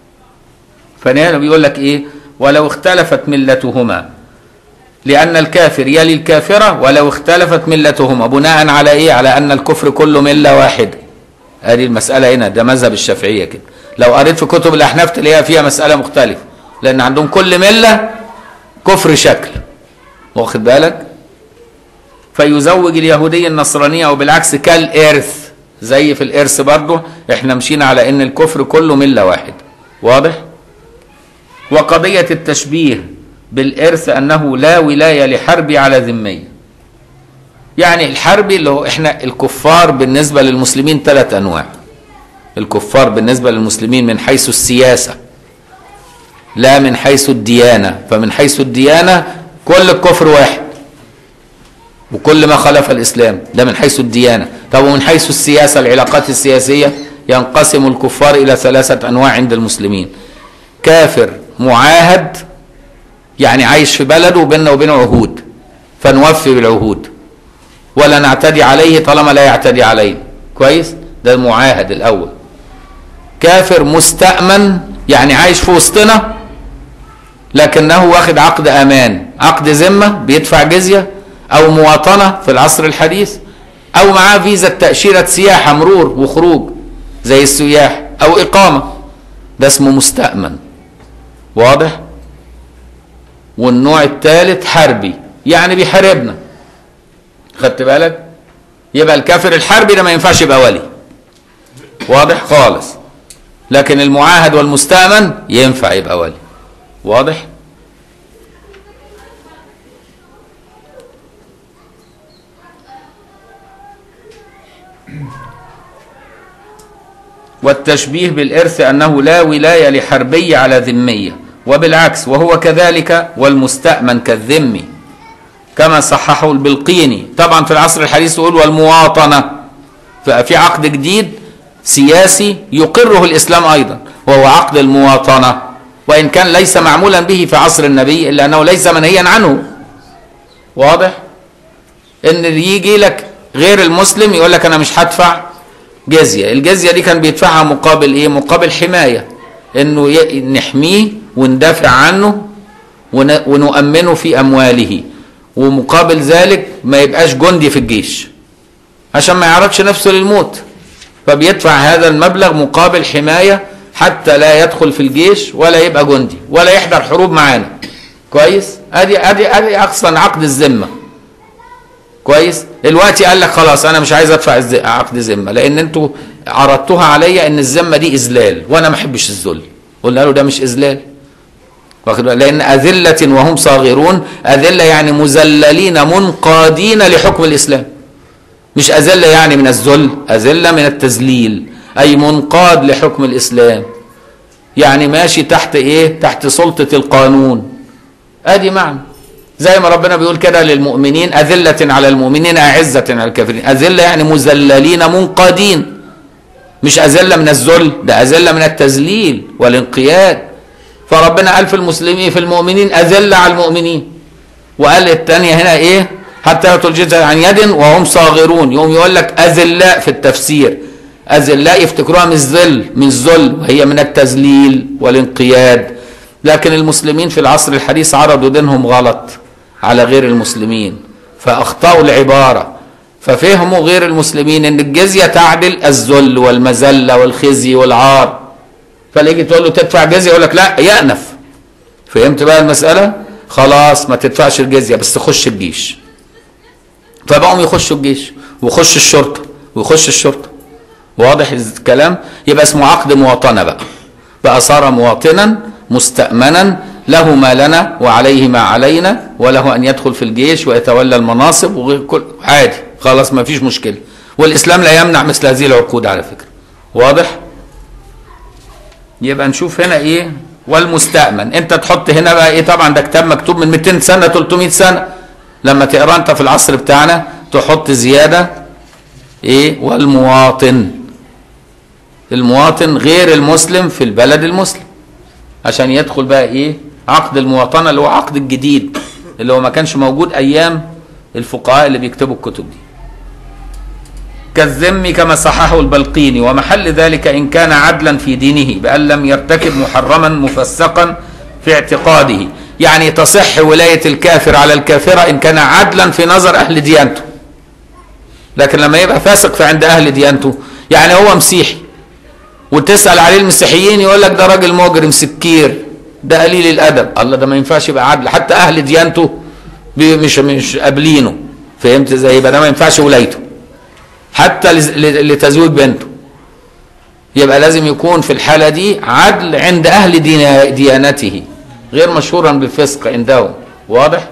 فهنا بيقول لك إيه ولو اختلفت ملتهما لأن الكافر يلي الكافرة ولو اختلفت ملتهما بناء على إيه؟ على أن الكفر كله ملة واحدة. هذه المسألة هنا ده مذهب الشافعية كده. لو قريت في كتب الأحناف تلاقيها فيها مسألة مختلفة. لأن عندهم كل ملة كفر شكل. واخد بالك؟ فيزوج اليهودية النصرانية أو بالعكس كالإرث. زي في الإرث برضه إحنا مشينا على إن الكفر كله ملة واحدة. واضح؟ وقضية التشبيه بالإرث أنه لا ولاية لحربي على ذمية يعني الحربي اللي هو إحنا الكفار بالنسبة للمسلمين ثلاث أنواع الكفار بالنسبة للمسلمين من حيث السياسة لا من حيث الديانة فمن حيث الديانة كل الكفر واحد وكل ما خالف الإسلام ده من حيث الديانة طب ومن حيث السياسة العلاقات السياسية ينقسم الكفار إلى ثلاثة أنواع عند المسلمين كافر معاهد يعني عايش في بلده وبيننا وبينه عهود فنوفي بالعهود ولا نعتدي عليه طالما لا يعتدي علينا كويس ده المعاهد الاول كافر مستأمن يعني عايش في وسطنا لكنه واخد عقد امان عقد ذمه بيدفع جزيه او مواطنه في العصر الحديث او معاه فيزا تاشيره سياحه مرور وخروج زي السياح او اقامه ده اسمه مستأمن واضح والنوع الثالث حربي يعني بيحاربنا خدت بالك يبقى الكافر الحربي ده ما ينفعش يبقى ولي واضح خالص لكن المعاهد والمستأمن ينفع يبقى ولي واضح والتشبيه بالإرث أنه لا ولاية لحربي على ذمية وبالعكس وهو كذلك والمستأمن كالذمي كما صححه البلقيني طبعا في العصر الحديث يقول والمواطنة ففي عقد جديد سياسي يقره الإسلام أيضا وهو عقد المواطنة وإن كان ليس معمولا به في عصر النبي إلا أنه ليس منهيا عنه واضح ان يجي لك غير المسلم يقول لك انا مش هدفع جزيه الجزيه دي كان بيدفعها مقابل ايه مقابل حمايه انه ي- نحميه وندافع عنه ون- ونؤمنه في امواله ومقابل ذلك ما يبقاش جندي في الجيش عشان ما يعرضش نفسه للموت فبيدفع هذا المبلغ مقابل حمايه حتى لا يدخل في الجيش ولا يبقى جندي ولا يحضر حروب معانا كويس ادي ادي ادي اقصى عقد الذمه كويس دلوقتي قال لك خلاص انا مش عايز ادفع الز- عقد ذمه لان انتوا عرضتوها عليا ان الذمه دي اذلال وانا ما احبش الذل قلنا له ده مش اذلال واخد بالك؟ لان اذله وهم صاغرون اذله يعني مذللين منقادين لحكم الاسلام مش اذله يعني من الذل اذله من التذليل اي منقاد لحكم الاسلام يعني ماشي تحت ايه تحت سلطه القانون ادي معنى زي ما ربنا بيقول كده للمؤمنين أذلة على المؤمنين أعزة على الكافرين أذلة يعني مذللين منقادين مش أذلة من الذل ده أذلة من التذليل والانقياد فربنا قال في المسلمين في المؤمنين أذلة على المؤمنين وقال الثانية هنا إيه حتى يأتوا الجزية عن يد وهم صاغرون يوم يقول لك أذلاء في التفسير أذلاء يفتكروها من الذل من الذل وهي من التذليل والانقياد لكن المسلمين في العصر الحديث عرضوا دينهم غلط على غير المسلمين فأخطأوا العبارة ففهموا غير المسلمين ان الجزية تعدل الذل والمذلة والخزي والعار فليجي تقول له تدفع جزية يقول لك لا يأنف فهمت بقى المسألة خلاص ما تدفعش الجزية بس خش الجيش فبقوا يخشوا الجيش ويخش الشرطة ويخش الشرطة واضح الكلام يبقى اسمه عقد مواطنة بقى بقى صار مواطنا مستأمنا له ما لنا وعليه ما علينا وله أن يدخل في الجيش ويتولى المناصب وغير كل عادي خلاص ما فيش مشكلة والإسلام لا يمنع مثل هذه العقود على فكرة واضح يبقى نشوف هنا ايه والمستأمن انت تحط هنا بقى ايه طبعا ده كتاب مكتوب من 200 سنة 300 سنة لما تقرا انت في العصر بتاعنا تحط زيادة ايه والمواطن المواطن غير المسلم في البلد المسلم عشان يدخل بقى ايه عقد المواطنه اللي هو عقد الجديد اللي هو ما كانش موجود ايام الفقهاء اللي بيكتبوا الكتب دي كالذم كما صححه البلقيني ومحل ذلك إن كان عدلا في دينه بأن لم يرتكب محرما مفسقا في اعتقاده يعني تصح ولاية الكافر على الكافرة إن كان عدلا في نظر أهل ديانته لكن لما يبقى فاسق في عند أهل ديانته يعني هو مسيحي وتسأل عليه المسيحيين يقول لك ده راجل مجرم سكير ده قليل الأدب الله ده ما ينفعش يبقى عدل حتى أهل ديانته بي- مش مش قابلينه فهمت ازاي يبقى ده ما ينفعش ولايته حتى لز- ل- لتزويج بنته يبقى لازم يكون في الحالة دي عدل عند أهل دينا- ديانته غير مشهورا بالفسق عندهم واضح؟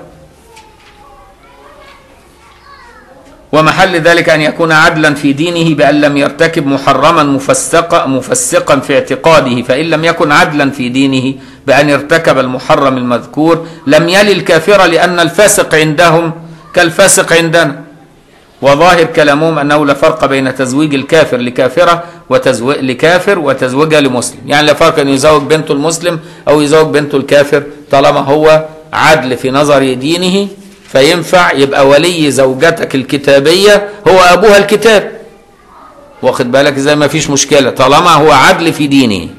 ومحل ذلك أن يكون عدلا في دينه بأن لم يرتكب محرما مفسقا مفسقا في اعتقاده فإن لم يكن عدلا في دينه بأن ارتكب المحرم المذكور لم يلي الكافر لأن الفاسق عندهم كالفاسق عندنا وظاهر كلامهم أنه لا فرق بين تزويج الكافر لكافرة وتزويج لكافر وتزويجها لمسلم يعني لا فرق أن يزوج بنته المسلم أو يزوج بنته الكافر طالما هو عدل في نظر دينه فينفع يبقى ولي زوجتك الكتابية هو أبوها الكتاب واخد بالك زي ما فيش مشكلة طالما هو عدل في دينه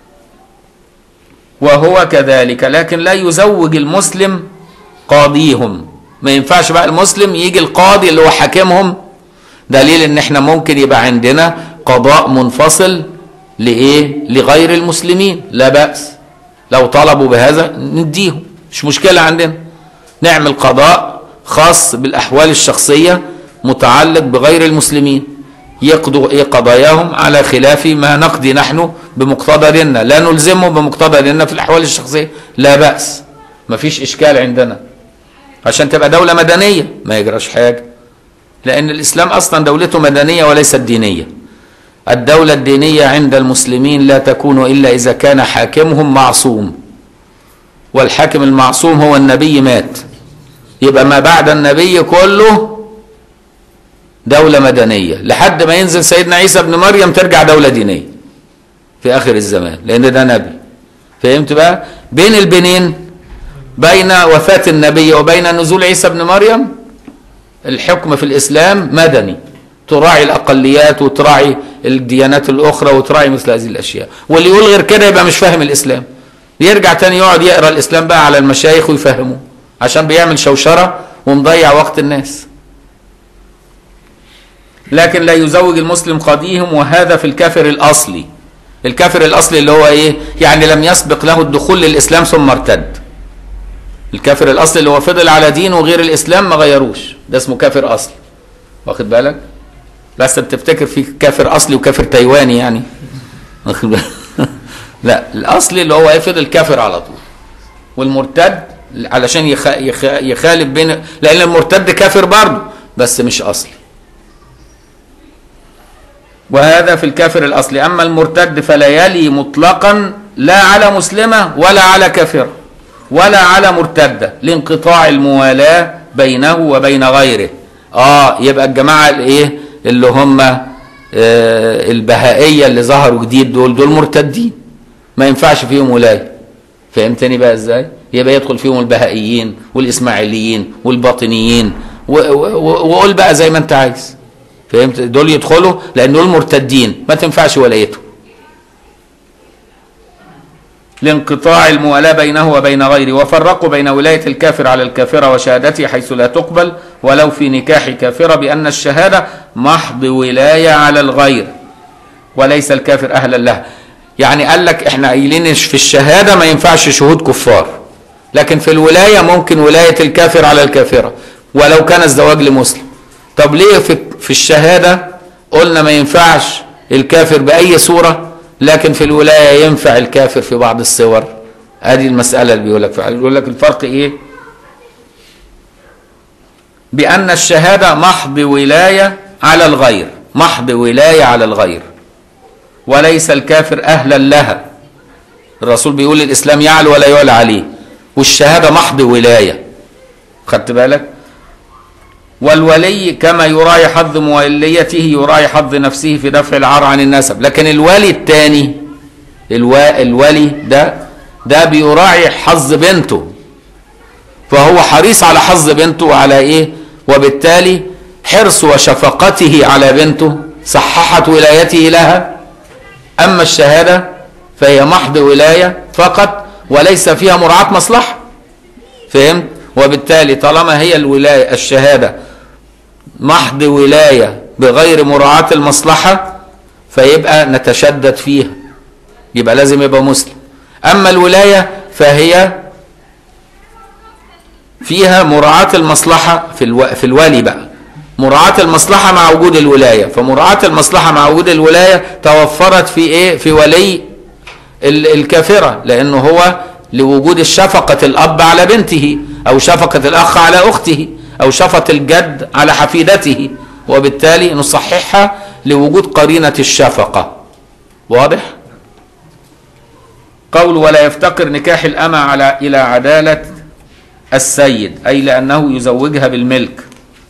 وهو كذلك لكن لا يزوج المسلم قاضيهم ما ينفعش بقى المسلم يجي القاضي اللي هو حاكمهم دليل ان احنا ممكن يبقى عندنا قضاء منفصل لايه لغير المسلمين لا بأس لو طلبوا بهذا نديهم مش مشكلة عندنا نعمل قضاء خاص بالأحوال الشخصية متعلق بغير المسلمين يقضوا إيه قضاياهم على خلاف ما نقضي نحن بمقتضى ديننا لا نلزمهم بمقتضى ديننا في الأحوال الشخصية لا بأس مفيش إشكال عندنا عشان تبقى دولة مدنية ما يجراش حاجة لأن الإسلام أصلا دولته مدنية وليست دينية الدولة الدينية عند المسلمين لا تكون إلا إذا كان حاكمهم معصوم والحاكم المعصوم هو النبي مات يبقى ما بعد النبي كله دولة مدنية لحد ما ينزل سيدنا عيسى ابن مريم ترجع دولة دينية في آخر الزمان لأن ده نبي فهمت بقى بين البنين بين وفاة النبي وبين نزول عيسى ابن مريم الحكم في الإسلام مدني تراعي الأقليات وتراعي الديانات الأخرى وتراعي مثل هذه الأشياء واللي يقول غير كده يبقى مش فاهم الإسلام يرجع تاني يقعد يقرأ الإسلام بقى على المشايخ ويفهمه عشان بيعمل شوشرة ومضيع وقت الناس لكن لا يزوج المسلم قاضيهم وهذا في الكافر الأصلي الكافر الأصلي اللي هو إيه يعني لم يسبق له الدخول للإسلام ثم ارتد الكافر الأصلي اللي هو فضل على دينه غير الإسلام ما غيروش ده اسمه كافر أصلي واخد بالك بس تفتكر في كافر أصلي وكافر تايواني يعني واخد بالك لا الأصلي اللي هو إيه فضل كافر على طول والمرتد علشان يخ... يخ... يخالف بين لأن المرتد كافر برضه بس مش أصلي وهذا في الكافر الأصلي أما المرتد فلا يلي مطلقا لا على مسلمة ولا على كافرة ولا على مرتدة لانقطاع الموالاة بينه وبين غيره اه يبقى الجماعة الايه اللي هم آه البهائية اللي ظهروا جديد دول دول مرتدين ما ينفعش فيهم ولاية فهمتني بقى ازاي يبقى يدخل فيهم البهائيين والاسماعيليين والباطنيين وقول بقى زي ما انت عايز فهمت دول يدخلوا لان دول مرتدين ما تنفعش ولايتهم لانقطاع الموالاة بينه وبين غيره وفرقوا بين ولاية الكافر على الكافرة وشهادته حيث لا تقبل ولو في نكاح كافرة بأن الشهادة محض ولاية على الغير وليس الكافر أهلا لها يعني قال لك احنا قايلين في الشهادة ما ينفعش شهود كفار لكن في الولاية ممكن ولاية الكافر على الكافرة ولو كان الزواج لمسلم طب ليه في, في الشهادة قلنا ما ينفعش الكافر بأي صورة لكن في الولاية ينفع الكافر في بعض الصور هذه المسألة اللي بيقول لك بيقول لك الفرق ايه بأن الشهادة محض ولاية على الغير محض ولاية على الغير وليس الكافر أهلا لها الرسول بيقول الإسلام يعلو ولا يعلى عليه والشهادة محض ولاية خدت بالك والولي كما يراعي حظ موليته يراعي حظ نفسه في دفع العار عن النسب لكن الولي الثاني الوا الولي ده ده بيراعي حظ بنته فهو حريص على حظ بنته وعلى ايه وبالتالي حرص وشفقته على بنته صححت ولايته لها اما الشهاده فهي محض ولايه فقط وليس فيها مراعاه مصلحه فهمت وبالتالي طالما هي الولايه الشهاده محض ولايه بغير مراعاه المصلحه فيبقى نتشدد فيها يبقى لازم يبقى مسلم اما الولايه فهي فيها مراعاة المصلحة في الو... في الولي بقى مراعاة المصلحة مع وجود الولاية فمراعاة المصلحة مع وجود الولاية توفرت في ايه في ولي ال... الكافرة لانه هو لوجود الشفقة الاب على بنته او شفقة الاخ على اخته او شفقة الجد على حفيدته وبالتالي نصححها لوجود قرينة الشفقة واضح؟ قول ولا يفتقر نكاح الأمة على إلى عدالة السيد أي لأنه يزوجها بالملك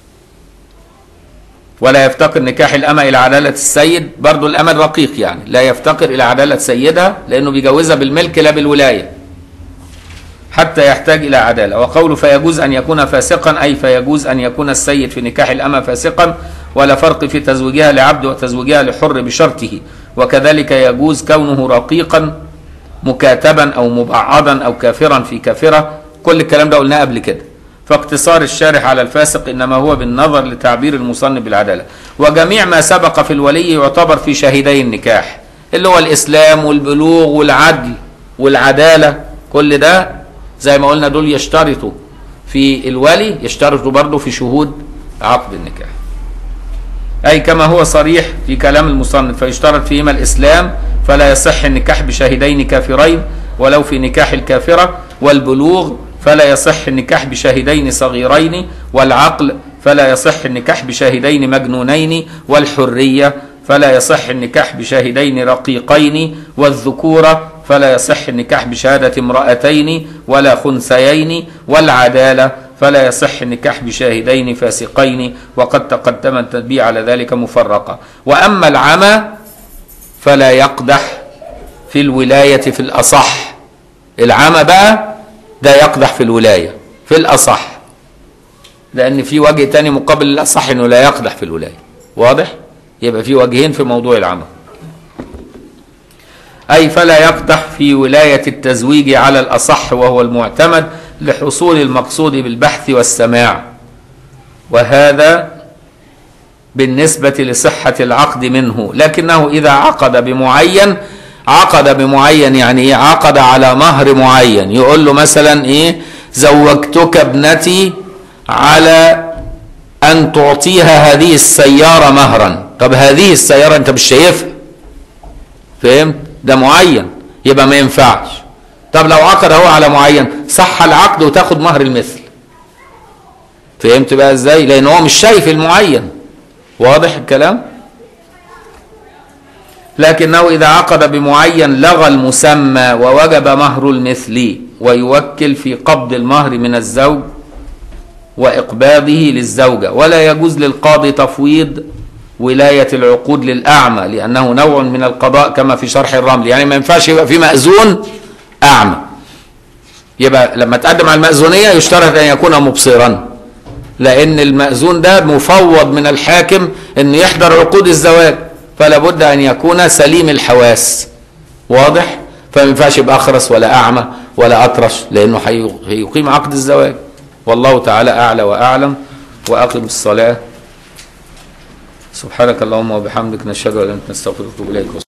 ولا يفتقر نكاح الأمة إلى عدالة السيد برضو الأمة الرقيق يعني لا يفتقر إلى عدالة سيدها لأنه بيجوزها بالملك لا بالولاية حتى يحتاج إلى عدالة وقوله فيجوز أن يكون فاسقا أي فيجوز أن يكون السيد في نكاح الأمة فاسقا ولا فرق في تزويجها لعبد وتزويجها لحر بشرطه وكذلك يجوز كونه رقيقا مكاتبا او مبعضا او كافرا في كافره كل الكلام ده قلناه قبل كده فاقتصار الشارح على الفاسق انما هو بالنظر لتعبير المصنف بالعداله وجميع ما سبق في الولي يعتبر في شاهدي النكاح اللي هو الاسلام والبلوغ والعدل والعداله كل ده زي ما قلنا دول يشترطوا في الولي يشترطوا برضه في شهود عقد النكاح أي كما هو صريح في كلام المصنف فيشترط فيهما الإسلام فلا يصح النكاح بشاهدين كافرين ولو في نكاح الكافرة والبلوغ فلا يصح النكاح بشاهدين صغيرين والعقل فلا يصح النكاح بشاهدين مجنونين والحرية فلا يصح النكاح بشاهدين رقيقين والذكورة فلا يصح النكاح بشهادة امرأتين ولا خنثيين والعدالة فلا يصح النكاح بشاهدين فاسقين وقد تقدم التنبيه على ذلك مفرقا وأما العمى فلا يقدح في الولاية في الأصح العمى بقى ده يقدح في الولاية في الأصح لأن في وجه تاني مقابل الأصح إنه لا يقدح في الولاية واضح؟ يبقى في وجهين في موضوع العمى أي فلا يقدح في ولاية التزويج على الأصح وهو المعتمد لحصول المقصود بالبحث والسماع وهذا بالنسبة لصحة العقد منه لكنه إذا عقد بمعين عقد بمعين يعني إيه عقد على مهر معين يقول له مثلا إيه زوجتك ابنتي على أن تعطيها هذه السيارة مهرا طب هذه السيارة أنت مش شايفها فهمت ده معين يبقى ما ينفعش طب لو عقد هو على معين صح العقد وتاخد مهر المثل فهمت بقى ازاي لان هو مش شايف المعين واضح الكلام لكنه اذا عقد بمعين لغى المسمى ووجب مهر المثل ويوكل في قبض المهر من الزوج واقباضه للزوجه ولا يجوز للقاضي تفويض ولاية العقود للأعمى لأنه نوع من القضاء كما في شرح الرمل يعني ما ينفعش يبقى في مأذون أعمى يبقى لما تقدم على المأذونية يشترط أن يكون مبصرا لأن المأذون ده مفوض من الحاكم أن يحضر عقود الزواج فلا بد أن يكون سليم الحواس واضح فما ينفعش يبقى أخرس ولا أعمى ولا أطرش لأنه هيقيم عقد الزواج والله تعالى أعلى وأعلم وأقم الصلاة سبحانك اللهم وبحمدك نشهد ان لا اله الا انت نستغفرك ونتوب اليك